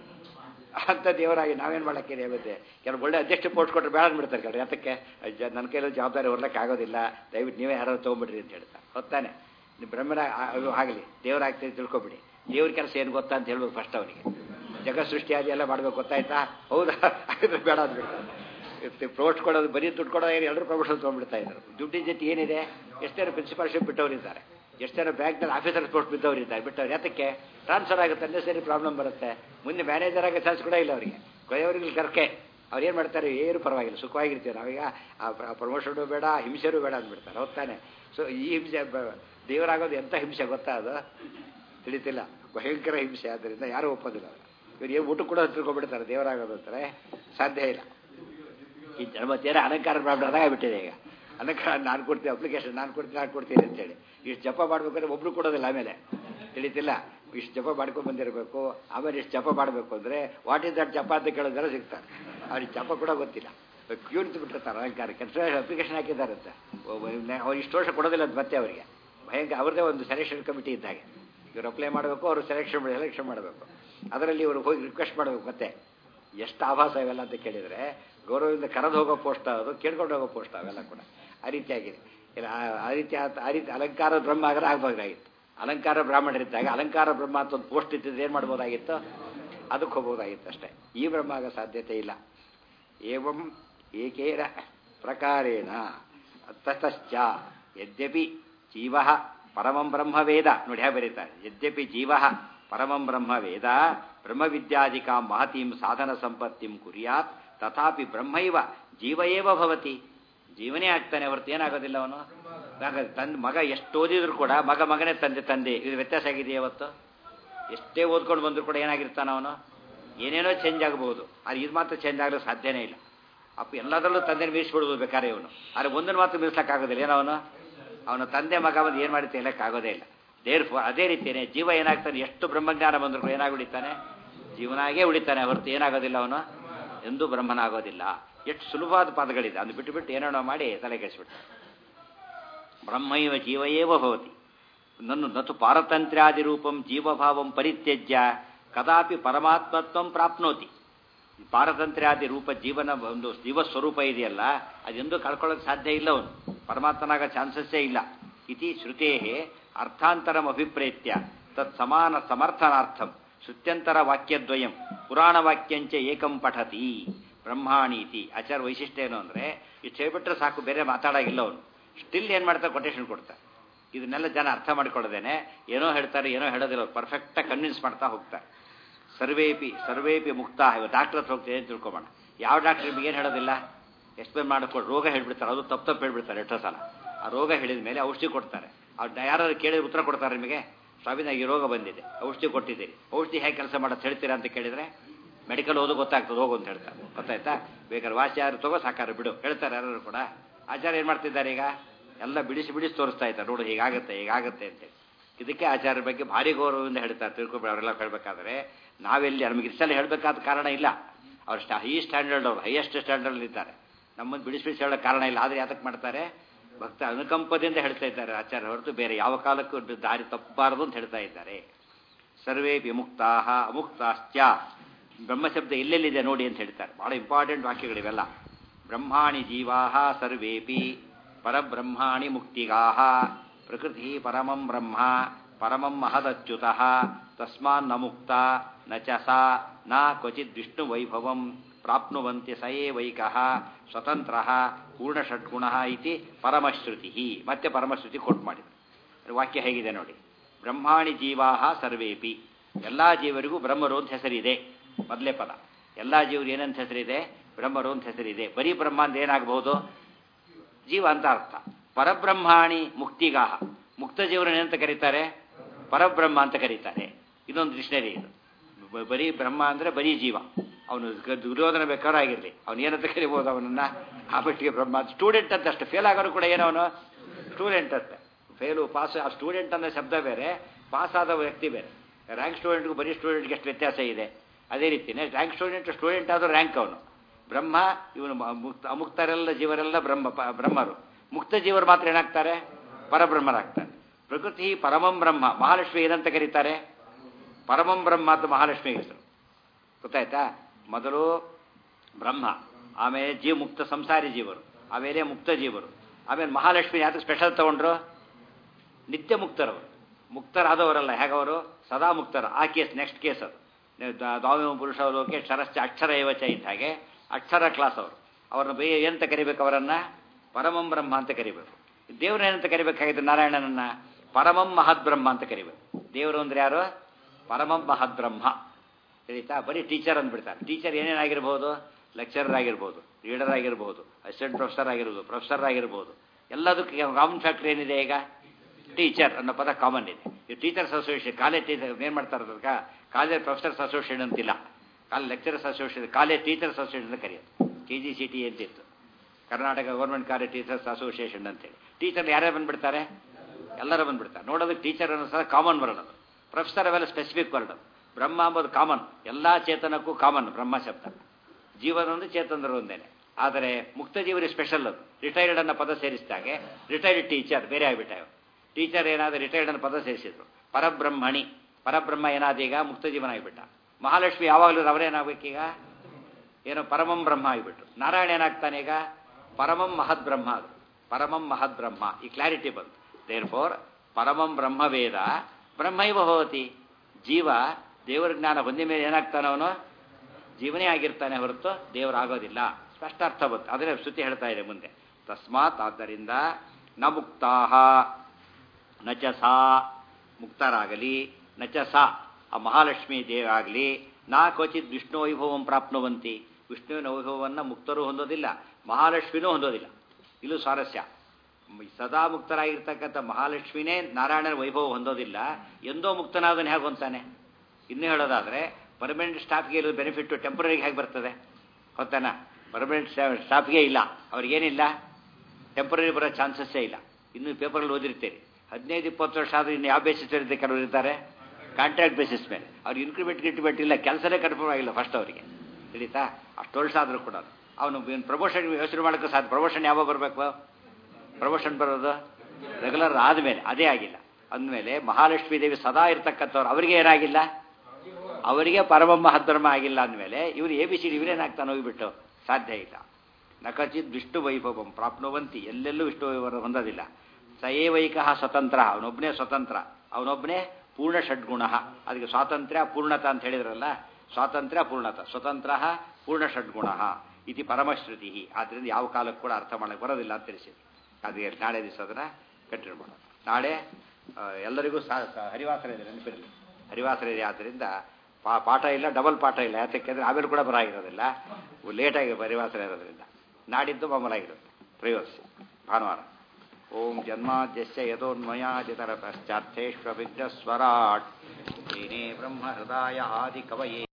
ಅಂತ ದೇವರಾಗಿ ನಾವೇನು ಮಾಡೋಕ್ಕೆ ಆಗುತ್ತೆ ಕೆಲವು ಒಳ್ಳೆ ಅಧ್ಯಕ್ಷ ಪೋಸ್ಟ್ ಕೊಟ್ಟರೆ ಬೇಡ ಅಂದ್ಬಿಡ್ತಾರೆ ಕೆಲವರು ಯಾತಕ್ಕೆ ಅಜ್ಜ ನನ್ನ ಕೈಯಲ್ಲಿ ಜವಾಬ್ದಾರಿ ಹೊರ್ಲಕ್ಕೆ ಆಗೋದಿಲ್ಲ ದಯವಿಟ್ಟು ನೀವೇ ಯಾರು ತೊಗೊಂಬಿಡ್ರಿ ಅಂತ ಹೇಳ್ತಾರೆ ಹೊತ್ತಾನೆ ನೀವು ಬ್ರಹ್ಮನ ಅದು ಆಗಲಿ ದೇವರಾಗ್ತದೆ ತಿಳ್ಕೊಬಿಡಿ ದೇವ್ರ ಕೆಲಸ ಏನು ಗೊತ್ತಾ ಅಂತ ಹೇಳ್ಬೇಕು ಫಸ್ಟ್ ಅವನಿಗೆ ಜಗತ್ ಸೃಷ್ಟಿ ಆದಿ ಎಲ್ಲ ಮಾಡ್ಬೇಕು ಗೊತ್ತಾಯ್ತಾ ಹೌದಾ ಹಾಗಿದ್ರೆ ಬೇಡ ಅಂದ್ಬಿಡ್ತಾರೆ ಪೋಸ್ಟ್ ಕೊಡೋದು ಬರೀ ದುಡ್ಡು ಕೊಡೋದು ಏನು ಎಲ್ಲರೂ ಪ್ರಮೋಷನ್ ತೊಗೊಂಡ್ಬಿಡ್ತಾ ಇದ್ದಾರೆ ದುಡ್ಡಿನ ಜೊತೆ ಏನಿದೆ ಎಷ್ಟೇನೋ ಪ್ರಿನ್ಸಿಪಾಲ್ಶಿಪ್ ಬಿಟ್ಟವರಿದ್ದಾರೆ ಎಷ್ಟೇನೋ ಬ್ಯಾಂಕ್ನಲ್ಲಿ ಆಫೀಸರ್ ಪೋಸ್ಟ್ ಬಿದ್ದವ್ರು ಇದ್ದಾರೆ ಬಿಟ್ಟವ್ರು ಯಾತಕ್ಕೆ ಟ್ರಾನ್ಸ್ಫರ್ ಆಗುತ್ತೆ ಅಂದರೆ ಸರಿ ಪ್ರಾಬ್ಲಮ್ ಬರುತ್ತೆ ಮುಂದೆ ಮ್ಯಾನೇಜರ್ ಆಗಿ ಚಾನ್ಸ್ ಕೂಡ ಇಲ್ಲ ಅವರಿಗೆ ಕೊನೆಯವರಿಗೆ ಕರ್ಕೆ ಅವ್ರು ಏನು ಮಾಡ್ತಾರೆ ಏನು ಪರವಾಗಿಲ್ಲ ಸುಖವಾಗಿರ್ತೀವಿ ನಾವೀಗ ಆ ಪ್ರಮೋಷನು ಬೇಡ ಹಿಂಸೆನೂ ಬೇಡ ಅಂದ್ಬಿಡ್ತಾರೆ ಹೋಗ್ತಾನೆ ಸೊ ಈ ಹಿಂಸೆ ದೇವರಾಗೋದು ಎಂಥ ಹಿಂಸೆ ಗೊತ್ತಾ ಅದು ತಿಳಿತಿಲ್ಲ ಭಯಂಕರ ಹಿಂಸೆ ಆದ್ದರಿಂದ ಯಾರೂ ಒಪ್ಪೋದಿಲ್ಲ ಇವ್ರು ಏನು ಊಟ ಕೂಡ ತಿಳ್ಕೊಬಿಡ್ತಾರೆ ದೇವರಾಗೋದು ಅಂತಾರೆ ಸಾಧ್ಯ ಇಲ್ಲ ಈ ಜನ್ಮತ್ತೇನೆ ಅಲಂಕಾರ ಮಾಡ್ಬಿಡ್ದಾಗ ಆಗ್ಬಿಟ್ಟಿದೆ ಈಗ ಅಲಂಕಾರ ನಾನು ಕೊಡ್ತೀನಿ ಅಪ್ಲಿಕೇಶನ್ ನಾನು ಕೊಡ್ತೀನಿ ನಾನು ಕೊಡ್ತೀನಿ ಅಂತೇಳಿ ಇಷ್ಟು ಜಪ ಮಾಡ್ಬೇಕಾದ್ರೆ ಒಬ್ರು ಕೊಡೋದಿಲ್ಲ ಆಮೇಲೆ ತಿಳಿತಿಲ್ಲ ಇಷ್ಟು ಜಪ ಮಾಡ್ಕೊಂಡು ಬಂದಿರಬೇಕು ಆಮೇಲೆ ಇಷ್ಟು ಜಪ ಮಾಡಬೇಕು ಅಂದರೆ ವಾಟ್ ಇಸ್ ದಟ್ ಜಪ ಅಂತ ಕೇಳೋದೆಲ್ಲ ಸಿಗ್ತಾರೆ ಅವ್ರಿಗೆ ಜಪ ಕೂಡ ಗೊತ್ತಿಲ್ಲ ಕ್ಯೂನ್ ಬಿಟ್ಟಿರ್ತಾರೆ ಅಲಂಕಾರ ಕೆಲಸ ಅಪ್ಲಿಕೇಶನ್ ಹಾಕಿದ್ದಾರಂತೆ ಅವ್ರು ಇಷ್ಟು ವರ್ಷ ಕೊಡೋದಿಲ್ಲ ಅಂತ ಮತ್ತೆ ಅವರಿಗೆ ಭಯಂಕರ ಅವ್ರದ್ದೇ ಒಂದು ಸೆಲೆಕ್ಷನ್ ಕಮಿಟಿ ಇದ್ದಾಗೆ ಇವ್ರು ಅಪ್ಲೈ ಮಾಡಬೇಕು ಅವರು ಸೆಲೆಕ್ಷನ್ ಮಾಡಿ ಸೆಲೆಕ್ಷನ್ ಮಾಡಬೇಕು ಅದರಲ್ಲಿ ಇವರು ಹೋಗಿ ರಿಕ್ವೆಸ್ಟ್ ಮಾಡಬೇಕು ಮತ್ತೆ ಎಷ್ಟು ಆಭಾಸ ಇವೆಲ್ಲ ಅಂತ ಕೇಳಿದರೆ ಗೌರವದಿಂದ ಕರೆದು ಹೋಗೋ ಪೋಸ್ಟ್ ಅದು ಕೇಳ್ಕೊಂಡು ಹೋಗೋ ಪೋಸ್ಟ್ ಅವೆಲ್ಲ ಕೂಡ ಆ ರೀತಿಯಾಗಿದೆ ಇಲ್ಲ ಆ ರೀತಿ ಆ ರೀತಿ ಅಲಂಕಾರ ಬ್ರಹ್ಮ ಆಗರ ಆಗ್ಬೋದಾಗಿತ್ತು ಅಲಂಕಾರ ಬ್ರಾಹ್ಮಣರಿದ್ದಾಗ ಅಲಂಕಾರ ಬ್ರಹ್ಮ ಅಂತ ಒಂದು ಪೋಸ್ಟ್ ಇದ್ದಿದ್ದು ಏನು ಮಾಡ್ಬೋದಾಗಿತ್ತು ಅದಕ್ಕೆ ಹೋಗ್ಬೋದಾಗಿತ್ತು ಅಷ್ಟೇ ಈ ಬ್ರಹ್ಮ ಆಗೋ ಸಾಧ್ಯತೆ ಇಲ್ಲ ಏವಂ ಏಕೇನ ಪ್ರಕಾರೇಣ ತತಶ್ಚ ಯದ್ಯಪಿ ಜೀವ ಪರಮಂ ಬ್ರಹ್ಮ ವೇದ ನೋಡಿ ಹೇಗೆ ಬರೀತಾರೆ ಯದ್ಯಪಿ ಜೀವ ಪರಮಂ ಬ್ರಹ್ಮ ವೇದ ಬ್ರಹ್ಮವಿದ್ಯಾಧಿಕಾಂ ಮಹತೀಂ ಸಾಧನ ಸಂಪತ್ತಿಂ ಕುರ್ಯಾತ್ ತಥಾಪಿ ಬ್ರಹ್ಮೈವ ಜೀವ ಏವ ಭವತಿ ಜೀವನೇ ಆಗ್ತಾನೆ ಹೊರತು ಏನಾಗೋದಿಲ್ಲ ಅವನು ತಂದೆ ಮಗ ಎಷ್ಟು ಓದಿದ್ರು ಕೂಡ ಮಗ ಮಗನೇ ತಂದೆ ತಂದೆ ಇದು ವ್ಯತ್ಯಾಸ ಆಗಿದೆಯಾ ಅವತ್ತು ಎಷ್ಟೇ ಓದ್ಕೊಂಡು ಬಂದರೂ ಕೂಡ ಏನಾಗಿರ್ತಾನ ಅವನು ಏನೇನೋ ಚೇಂಜ್ ಆಗಬಹುದು ಆದರೆ ಇದು ಮಾತ್ರ ಚೇಂಜ್ ಆಗಲು ಸಾಧ್ಯನೇ ಇಲ್ಲ ಅಪ್ಪ ಎಲ್ಲದರಲ್ಲೂ ತಂದೆ ಮೀರಿಸ್ಬಿಡ್ಬೋದು ಬೇಕಾದ್ರೆ ಇವನು ಆದರೆ ಒಂದನ್ನು ಮಾತ್ರ ಮೀರ್ಸಕ್ಕಾಗೋದಿಲ್ಲ ಏನೋ ಅವನು ಅವನ ತಂದೆ ಮಗ ಬಂದು ಏನು ಮಾಡುತ್ತೆ ಹೇಳಕ್ಕಾಗೋದೇ ಇಲ್ಲ ದೇರ್ ಅದೇ ರೀತಿಯೇ ಜೀವ ಏನಾಗ್ತಾನೆ ಎಷ್ಟು ಬ್ರಹ್ಮಜ್ಞಾನ ಬಂದರೂ ಕೂಡ ಏನಾಗಿ ಉಳಿತಾನೆ ಜೀವನಾಗೇ ಉಳಿತಾನೆ ಹೊರತು ಏನಾಗೋದಿಲ್ಲ ಅವನು ಎಂದೂ ಬ್ರಹ್ಮನಾಗೋದಿಲ್ಲ ಎಷ್ಟು ಸುಲಭವಾದ ಪದಗಳಿದೆ ಅದು ಬಿಟ್ಟು ಬಿಟ್ಟು ಏನೇನೋ ಮಾಡಿ ತಲೆ ಕೆಡಿಸ್ಬಿಟ್ಟು ಬ್ರಹ್ಮೈವ ಜೀವಯೇವ ಭವತಿ ನನ್ನು ನತು ಪಾರತಂತ್ರ್ಯಾದಿ ರೂಪಂ ಜೀವಭಾವಂ ಪರಿತ್ಯಜ್ಯ ಕದಾಪಿ ಪರಮಾತ್ಮತ್ವಂ ಪ್ರಾಪ್ನೋತಿ ಪಾರತಂತ್ರ್ಯಾದಿ ರೂಪ ಜೀವನ ಒಂದು ಜೀವಸ್ವರೂಪ ಇದೆಯಲ್ಲ ಅದೆಂದೂ ಕಳ್ಕೊಳ್ಳೋಕೆ ಸಾಧ್ಯ ಇಲ್ಲ ಅವನು ಪರಮಾತ್ಮನಾಗ ಚಾನ್ಸಸ್ಸೇ ಇಲ್ಲ ಇತಿ ಶ್ರುತೇ ಅರ್ಥಾಂತರಂ ಅಭಿಪ್ರೇತ್ಯ ತತ್ ಸಮಾನ ಸಮರ್ಥನಾರ್ಥಂ ಶ್ರುತ್ಯಂತರ ವಾಕ್ಯದ್ವಯಂ ಪುರಾಣ ವಾಕ್ಯಂಚ ಏಕಂ ಪಠತಿ ಬ್ರಹ್ಮಾಣೀತಿ ಆಚಾರ ವೈಶಿಷ್ಟ್ಯ ಏನು ಅಂದರೆ ಇಷ್ಟು ಹೇಳ್ಬಿಟ್ರೆ ಸಾಕು ಬೇರೆ ಮಾತಾಡೋಗಿಲ್ಲ ಅವನು ಸ್ಟಿಲ್ ಏನು ಮಾಡ್ತಾರೆ ಕೊಟೇಶನ್ ಕೊಡ್ತಾರೆ ಇದನ್ನೆಲ್ಲ ಜನ ಅರ್ಥ ಮಾಡ್ಕೊಳ್ಳೋದೇನೆ ಏನೋ ಹೇಳ್ತಾರೆ ಏನೋ ಹೇಳೋದಿಲ್ಲ ಪರ್ಫೆಕ್ಟಾಗಿ ಕನ್ವಿನ್ಸ್ ಮಾಡ್ತಾ ಹೋಗ್ತಾರೆ ಸರ್ವೇಪಿ ಸರ್ವೇಪಿ ಮುಕ್ತ ಇವಾಗ ಡಾಕ್ಟರ್ ಹತ್ರ ಹೋಗ್ತೇನೆ ಅಂತ ತಿಳ್ಕೊಬೋಣ ಯಾವ ಡಾಕ್ಟರ್ ನಿಮಗೆ ಏನು ಹೇಳೋದಿಲ್ಲ ಎಕ್ಸ್ಪ್ಲೇನ್ ಮಾಡಿಕೊಂಡು ರೋಗ ಹೇಳ್ಬಿಡ್ತಾರೆ ಅದು ತಪ್ಪು ತಪ್ಪು ಹೇಳ್ಬಿಡ್ತಾರೆ ಎಷ್ಟೋ ಸಲ ಆ ರೋಗ ಹೇಳಿದ ಮೇಲೆ ಔಷಧಿ ಕೊಡ್ತಾರೆ ಅವ್ರು ಯಾರು ಕೇಳಿದ್ರೆ ಉತ್ತರ ಕೊಡ್ತಾರೆ ನಿಮಗೆ ಸ್ವಾಮಿನಾಗ ಈ ರೋಗ ಬಂದಿದೆ ಔಷಧಿ ಕೊಟ್ಟಿದ್ದೀರಿ ಔಷಧಿ ಹೇಗೆ ಕೆಲಸ ಮಾಡೋದು ಹೇಳ್ತೀರಾ ಅಂತ ಕೇಳಿದರೆ ಮೆಡಿಕಲ್ ಓದು ಗೊತ್ತಾಗ್ತದೆ ಹೋಗು ಅಂತ ಹೇಳ್ತಾರೆ ಗೊತ್ತಾಯ್ತಾ ಬೇಕಾದ್ರೆ ವಾಸಿ ಯಾರು ತಗೋ ಸಾಕಾರ ಬಿಡು ಹೇಳ್ತಾರೆ ಯಾರು ಕೂಡ ಆಚಾರ್ಯ ಏನು ಮಾಡ್ತಿದ್ದಾರೆ ಈಗ ಎಲ್ಲ ಬಿಡಿಸಿ ಬಿಡಿಸಿ ತೋರಿಸ್ತಾ ಇದ್ದಾರೆ ನೋಡು ಹೀಗಾಗುತ್ತೆ ಹೀಗಾಗುತ್ತೆ ಅಂತೇಳಿ ಇದಕ್ಕೆ ಆಚಾರ್ಯರ ಬಗ್ಗೆ ಭಾರಿ ಗೌರವದಿಂದ ಹೇಳ್ತಾರೆ ತಿಳ್ಕೊಬೇಡ ಅವರೆಲ್ಲ ಹೇಳಬೇಕಾದ್ರೆ ನಾವೆಲ್ಲಿ ನಮಗೆ ಇಷ್ಟೆಲ್ಲ ಹೇಳಬೇಕಾದ ಕಾರಣ ಇಲ್ಲ ಅವ್ರು ಸ್ಟಾ ಹೈ ಸ್ಟ್ಯಾಂಡರ್ಡ್ ಅವರು ಹೈಯೆಸ್ಟ್ ಸ್ಟ್ಯಾಂಡರ್ಡ್ ಇದ್ದಾರೆ ನಮ್ಮನ್ನು ಬಿಡಿಸಿ ಬಿಡಿಸಿ ಹೇಳೋ ಕಾರಣ ಇಲ್ಲ ಆದರೆ ಯಾತಕ್ಕೆ ಮಾಡ್ತಾರೆ ಭಕ್ತ ಅನುಕಂಪದಿಂದ ಹೇಳ್ತಾ ಇದ್ದಾರೆ ಆಚಾರ್ಯ ಹೊರತು ಬೇರೆ ಯಾವ ಕಾಲಕ್ಕೂ ದಾರಿ ತಪ್ಪಬಾರದು ಅಂತ ಹೇಳ್ತಾ ಇದ್ದಾರೆ ಸರ್ವೇ ವಿಮುಕ್ತಾ ಅಮುಕ್ತಾಶ್ಚ ಬ್ರಹ್ಮಶಬ್ದ ಎಲ್ಲೆಲ್ಲಿದೆ ನೋಡಿ ಅಂತ ಹೇಳ್ತಾರೆ ಬಹಳ ಇಂಪಾರ್ಟೆಂಟ್ ವಾಕ್ಯಗಳಿವೆಲ್ಲ ಬ್ರಹ್ಮಾಣಿ ಜೀವಾ ಸರ್ವೇಪಿ ಪರಬ್ರಹ್ಮಾಣಿ ಮುಕ್ತಿಗಾ ಪ್ರಕೃತಿ ಪರಮಂ ಬ್ರಹ್ಮ ಪರಮಂ ಮಹದಚ್ಯುತ ತಸ್ಮಾನ್ನ ಮುಕ್ತ ನ ಚ ಸಾ ನ ಕ್ವಚಿತ್ ವಿಷ್ಣು ವೈಭವಂ ಪ್ರಾಪ್ನುವಂತೆ ಸ ಏವೈಕ ಸ್ವತಂತ್ರ ಪೂರ್ಣಷಡ್ಗುಣ ಇತಿ ಪರಮಶ್ರುತಿ ಮತ್ತೆ ಪರಮಶ್ರುತಿ ಕೋಟ್ ಮಾಡಿದ್ರು ವಾಕ್ಯ ಹೇಗಿದೆ ನೋಡಿ ಬ್ರಹ್ಮಾಣಿ ಜೀವಾ ಸರ್ವೇಪಿ ಎಲ್ಲ ಜೀವರಿಗೂ ಬ್ರಹ್ಮರು ಅಂತ ಹೆಸರಿದೆ ಮೊದಲೇ ಪದ ಎಲ್ಲ ಜೀವರು ಏನಂತ ಹೆಸರಿದೆ ಬ್ರಹ್ಮರು ಅಂತ ಹೆಸರಿದೆ ಬರೀ ಬ್ರಹ್ಮ ಅಂತ ಏನಾಗಬಹುದು ಜೀವ ಅಂತ ಅರ್ಥ ಪರಬ್ರಹ್ಮಾಣಿ ಮುಕ್ತಿಗಾಹ ಮುಕ್ತ ಜೀವನ ಏನಂತ ಕರೀತಾರೆ ಪರಬ್ರಹ್ಮ ಅಂತ ಕರೀತಾರೆ ಇದೊಂದು ಡಿಕ್ಷನರಿ ಇದು ಬ- ಬರೀ ಬ್ರಹ್ಮ ಅಂದರೆ ಬರೀ ಜೀವ ಅವನು ಗ- ದುರ್ಯೋಧನ ಬೇಕಾದ್ರೂ ಆಗಿರಲಿ ಅವನು ಏನಂತ ಕರಿಬೋದು ಅವನನ್ನ ಆ ಮಟ್ಟಿಗೆ ಬ್ರಹ್ಮ ಸ್ಟೂಡೆಂಟ್ ಅಂತ ಅಷ್ಟೇ ಫೇಲ್ ಆಗೋರು ಕೂಡ ಏನೋ ಅವನು ಸ್ಟೂಡೆಂಟ್ ಅಂತ ಫೇಲು ಪಾಸ್ ಆ ಸ್ಟೂಡೆಂಟ್ ಅನ್ನೋ ಶಬ್ದ ಬೇರೆ ಪಾಸ್ ಆದ ವ್ಯಕ್ತಿ ಬೇರೆ ರ್ಯಾಂಕ್ ಸ್ಟೂಡೆಂಟ್ಗೂ ಬರೀ ಸ್ಟೂಡೆಂಟ್ಗೆ ಎಷ್ಟು ವ್ಯತ್ಯಾಸ ಇದೆ ಅದೇ ರೀತಿನೇ ರ್ಯಾಂಕ್ ಸ್ಟೂಡೆಂಟ್ ಸ್ಟೂಡೆಂಟ್ ಆದರೂ ರ್ಯಾಂಕ್ ಅವನು ಬ್ರಹ್ಮ ಇವನು ಮ- ಮುಕ್ತ ಅಮುಕ್ತರೆಲ್ಲ ಜೀವರೆಲ್ಲ ಬ್ರಹ್ಮ ಪ- ಬ್ರಹ್ಮರು ಮುಕ್ತ ಜೀವರು ಮಾತ್ರ ಏನಾಗ್ತಾರೆ ಪರಬ್ರಹ್ಮರಾಗ್ತಾರೆ ಪ್ರಕೃತಿ ಪರಮಂ ಬ್ರಹ್ಮ ಮಹಾಲಕ್ಷ್ಮಿ ಏನಂತ ಕರೀತಾರೆ ಪರಮಂ ಬ್ರಹ್ಮ ಅಂತ ಮಹಾಲಕ್ಷ್ಮಿ ಹೆಸರು ಗೊತ್ತಾಯ್ತಾ ಮೊದಲು ಬ್ರಹ್ಮ ಆಮೇಲೆ ಜೀವ ಮುಕ್ತ ಸಂಸಾರಿ ಜೀವರು ಆಮೇಲೆ ಮುಕ್ತ ಜೀವರು ಆಮೇಲೆ ಮಹಾಲಕ್ಷ್ಮಿ ಯಾವ್ದು ಸ್ಪೆಷಲ್ ತಗೊಂಡ್ರು ನಿತ್ಯ ಮುಕ್ತರವರು ಮುಕ್ತರಾದವರಲ್ಲ ಹೇಗವರು ಸದಾ ಮುಕ್ತರ ಆ ಕೇಸ್ ನೆಕ್ಸ್ಟ್ ಕೇಸ್ ಅದು ನೀವು ದ- ದಾವಿಮ ಪುರುಷ ಲೋಕೆ ಕ್ಷರಶ್ಚ ಅಕ್ಷರ ಏವಚ ಇದ್ದ ಹಾಗೆ ಅಕ್ಷರ ಕ್ಲಾಸ್ ಅವರು ಅವ್ರನ್ನ ಬೈ ಏನಂತ ಕರಿಬೇಕು ಅವರನ್ನ ಪರಮಂ ಬ್ರಹ್ಮ ಅಂತ ಕರಿಬೇಕು ದೇವ್ರನ್ನ ಏನಂತ ಕರಿಬೇಕಾಗಿತ್ತು ನಾರಾಯಣನನ್ನ ಪರಮಂ ಮಹದ್ಬ್ರಹ್ಮ ಅಂತ ಕರಿಬೇಕು ದೇವರು ಅಂದ್ರೆ ಯಾರು ಪರಮಂ ಮಹದ್ಬ್ರಹ್ಮ ತಿಳಿತಾ ಬರೀ ಟೀಚರ್ ಅಂದ್ಬಿಡ್ತಾರೆ ಟೀಚರ್ ಏನೇನಾಗಿರ್ಬೋದು ಲೆಕ್ಚರರ್ ಆಗಿರ್ಬೋದು ಲೀಡರ್ ಆಗಿರ್ಬೋದು ಅಸಿಸ್ಟೆಂಟ್ ಪ್ರೊಫೆಸರ್ ಆಗಿರ್ಬೋದು ಪ್ರೊಫೆಸರ್ ಆಗಿರ್ಬೋದು ಎಲ್ಲದಕ್ಕೆ ಕಾಮನ್ ಫ್ಯಾಕ್ಟ್ರಿ ಏನಿದೆ ಈಗ ಟೀಚರ್ ಅನ್ನೋ ಪದ ಕಾಮನ್ ಇದೆ ಈ ಟೀಚರ್ಸ್ ಅಸೋಸಿಯೇಷನ್ ಕಾಲೇಜ್ ಟೀಚರ್ ಏನು ಮಾಡ್ತಾರೆ ಅದಕ್ಕೆ ಕಾಲೇಜ್ ಪ್ರೊಫೆಸರ್ಸ್ ಅಸೋಸಿಯೇಷನ್ ಅಂತಿಲ್ಲ college lecturers association college teachers association ಅಂತ ಕರೆಯೋದು ಕೆ ಜಿ ಸಿ ಟಿ ಅಂತಿತ್ತು Karnataka government college teachers association ಅಂತೇಳಿ ಟೀಚರ್ ಯಾರ್ಯಾರು ಬಂದ್ಬಿಡ್ತಾರೆ ಎಲ್ಲರೂ ಬಂದ್ಬಿಡ್ತಾರೆ ನೋಡೋದಕ್ಕೆ ಟೀಚರ್ ಅನ್ನೋ ಸಹ ಕಾಮನ್ ವರ್ಡ್ ಅದು ಪ್ರೊಫೆಸರ್ ಅವೆಲ್ಲ ಸ್ಪೆಸಿಫಿಕ್ ವರ್ಡ್ ಅದು ಬ್ರಹ್ಮ ಅಂಬೋದು ಕಾಮನ್ ಎಲ್ಲ ಚೇತನಕ್ಕೂ ಕಾಮನ್ ಬ್ರಹ್ಮ ಶಬ್ದ ಜೀವನ ಒಂದು ಚೇತನರು ಒಂದೇನೆ ಆದರೆ ಮುಕ್ತ ಜೀವನ ಸ್ಪೆಷಲ್ ಅದು ರಿಟೈರ್ಡ್ ಅನ್ನೋ ಪದ ಸೇರಿಸಿದಾಗೆ ರಿಟೈರ್ಡ್ ಟೀಚರ್ ಬೇರೆ ಆಗಿಬಿಟ್ಟ ಟೀಚರ್ ಏನಾದರೂ ರಿಟೈರ್ಡ್ ಅನ್ನೋ ಪದ ಸೇರಿಸಿದ್ರು ಪರಬ್ರಹ್ಮಣಿ ಪರಬ್ರಹ್ಮ ಏನಾದ ಈಗ ಮುಕ್ತ ಜೀವನ ಆಗಿಬಿಟ್ಟ ಮಹಾಲಕ್ಷ್ಮಿ ಯಾವಾಗಲೂ ಅವರೇನಾಗಬೇಕೀಗ ಏನೋ ಪರಮಂ ಬ್ರಹ್ಮ ಆಗಿಬಿಟ್ರು ನಾರಾಯಣ ಏನಾಗ್ತಾನೆ ಈಗ ಪರಮಂ ಮಹದ್ಬ್ರಹ್ಮ ಅದು ಪರಮಂ ಮಹದ್ಬ್ರಹ್ಮ ಈ ಕ್ಲಾರಿಟಿ ಬಂತು ದೇರ್ ಫೋರ್ ಪರಮಂ ಬ್ರಹ್ಮ ವೇದ ಬ್ರಹ್ಮೈವ ಹೋತಿ ಜೀವ ದೇವರ ಜ್ಞಾನ ಹೊಂದಿದ ಮೇಲೆ ಏನಾಗ್ತಾನೆ ಅವನು ಜೀವನೇ ಆಗಿರ್ತಾನೆ ಹೊರತು ದೇವರಾಗೋದಿಲ್ಲ ಸ್ಪಷ್ಟ ಅರ್ಥ ಬಂತು ಅದನ್ನೇ ಶ್ರುತಿ ಹೇಳ್ತಾ ಇದೆ ಮುಂದೆ ತಸ್ಮಾತ್ ಆದ್ದರಿಂದ ನ ಮುಕ್ತಾಹ ನ ಚ ಸಾ ಮುಕ್ತರಾಗಲಿ ನ ಚ ಸಾ ಆ ಮಹಾಲಕ್ಷ್ಮೀ ದೇವಾಗಲಿ ನಾ ಕ್ವಚಿತ್ ವಿಷ್ಣು ವೈಭವಂ ಪ್ರಾಪ್ನುವಂತಿ ವಿಷ್ಣುವಿನ ವೈಭವವನ್ನು ಮುಕ್ತರು ಹೊಂದೋದಿಲ್ಲ ಮಹಾಲಕ್ಷ್ಮಿನೂ ಹೊಂದೋದಿಲ್ಲ ಇಲ್ಲೂ ಸ್ವಾರಸ್ಯ ಮ್- ಸದಾ ಮುಕ್ತರಾಗಿರ್ತಕ್ಕಂಥ ಮಹಾಲಕ್ಷ್ಮಿನೇ ನಾರಾಯಣನ ವೈಭವ ಹೊಂದೋದಿಲ್ಲ ಎಂದೋ ಮುಕ್ತನಾದನು ಹೇಗೆ ಹೊಂತಾನೆ ಇನ್ನೂ ಹೇಳೋದಾದರೆ ಪರ್ಮನೆಂಟ್ ಸ್ಟಾಫ್ಗೆ ಇರೋ ಬೆನಿಫಿಟ್ ಟೆಂಪ್ರರಿಗೆ ಹೇಗೆ ಬರ್ತದೆ ಹೊತ್ತಾನ ಪರ್ಮನೆಂಟ್ ಸ್ಟಾಫ್ಗೆ ಇಲ್ಲ ಅವ್ರಿಗೇನಿಲ್ಲ ಟೆಂಪ್ರರಿ ಬರೋ ಚಾನ್ಸಸ್ಸೇ ಇಲ್ಲ ಇನ್ನು ಪೇಪರಲ್ಲಿ ಓದಿರ್ತೀರಿ ಹದಿನೈದು ಇಪ್ಪತ್ತು ವರ್ಷ ಆದರೂ ಇನ್ನು ಯಾವ ಬೇಸಿಸ್ ಮೇಲೆ ಕೆಲವರು ಇರ್ತಾರೆ ಕಾಂಟ್ರಾಕ್ಟ್ ಬೇಸಿಸ್ ಮೇಲೆ ಅವ್ರು ಇನ್ಕ್ರಿಮೆಂಟ್ ಗಿಟ್ಮೆಂಟ್ ಇಲ್ಲ ಕೆಲಸನೇ ಕನ್ಫರ್ಮ್ ಆಗಿಲ್ಲ ಫಸ್ಟ್ ಅವರಿಗೆ ತಿಳಿತಾ ಅಷ್ಟು ವರ್ಷ ಆದರೂ ಕೂಡ ಅವನು ಪ್ರಮೋಷನ್ ಯೋಚನೆ ಮಾಡೋಕ್ಕೆ ಸಾಧ್ಯ ಪ್ರಮೋಷನ್ ಯಾವಾಗ ಬರಬೇಕು ಪ್ರಮೋಷನ್ ಬರೋದು ರೆಗ್ಯುಲರ್ ಆದಮೇಲೆ ಅದೇ ಆಗಿಲ್ಲ ಅಂದಮೇಲೆ ಮಹಾಲಕ್ಷ್ಮೀ ದೇವಿ ಸದಾ ಇರ್ತಕ್ಕಂಥವ್ರು ಅವರಿಗೆ ಏನಾಗಿಲ್ಲ ಅವರಿಗೆ ಪರಮಮ್ಮ ಹದ್ಧರ್ಮ ಆಗಿಲ್ಲ ಅಂದಮೇಲೆ ಇವರು ಎ ಬಿ ಸಿ ಡಿ ಇವರೇನಾಗ್ತಾನೆ ಹೋಗಿಬಿಟ್ಟು ಸಾಧ್ಯ ಇಲ್ಲ ನಕಚಿತ್ ವಿಷ್ಣು ವೈಭವಂ ಪ್ರಾಪ್ನುವಂತಿ ಎಲ್ಲೆಲ್ಲೂ ವಿಷ್ಣು ವೈಭವ ಹೊಂದೋದಿಲ್ಲ ಸಯೇವೈಕ ಸ್ವತಂತ್ರ ಅವನೊಬ್ಬನೇ ಸ್ವತಂತ್ರ ಅವನೊಬ್ಬನೇ ಪೂರ್ಣ ಷಡ್ಗುಣ ಅದಕ್ಕೆ ಸ್ವಾತಂತ್ರ್ಯ ಪೂರ್ಣತ ಅಂತ ಹೇಳಿದ್ರಲ್ಲ ಸ್ವಾತಂತ್ರ್ಯ ಪೂರ್ಣತ ಸ್ವತಂತ್ರ ಪೂರ್ಣ ಷಡ್ಗುಣ ಇತಿ ಪರಮಶ್ರುತಿ ಆದ್ದರಿಂದ ಯಾವ ಕಾಲಕ್ಕೂ ಕೂಡ ಅರ್ಥ ಮಾಡಕ್ಕೆ ಬರೋದಿಲ್ಲ ಅಂತ ತಿಳಿಸಿ ಅದೇ ನಾಳೆ ದಿವಸ ಅದನ್ನು ಕಂಟಿನ್ಯೂ ಮಾಡೋಣ ನಾಳೆ ಆ, ಎಲ್ಲರಿಗೂ ಸಾ ಸಾ- ಹರಿವಾಸರ ಇದೆ ನೆನಪಿರಲಿ ಹರಿವಾಸರ ಇದೆ ಆದ್ದರಿಂದ ಪಾ ಪಾಠ ಇಲ್ಲ ಡಬಲ್ ಪಾಠ ಇಲ್ಲ ಯಾತಕ್ಕೆಂದ್ರೆ ಆಮೇಲೆ ಕೂಡ ಬರಾಗಿರೋದಿಲ್ಲ ಲೇಟಾಗಿ ಹರಿವಾಸರ ಇರೋದ್ರಿಂದ ನಾಡಿದ್ದು ಮಾಮೂಲಾಗಿರುತ್ತೆ ಪ್ರಯೋಗಿಸಿ ಭಾನುವಾರ ಓಂ ಜನ್ಮಾದ್ಯಸ್ಯ ಯಥೋನ್ಮಯಾದಿತರ ಪಶ್ಚಾರ್ಥೇಶ್ವ ವಿಘ್ನಸ್ವರಾಟ್ ಏನೇ ಬ್ರಹ್ಮ ಹೃದಯ ಆದಿ ಕವಯೇ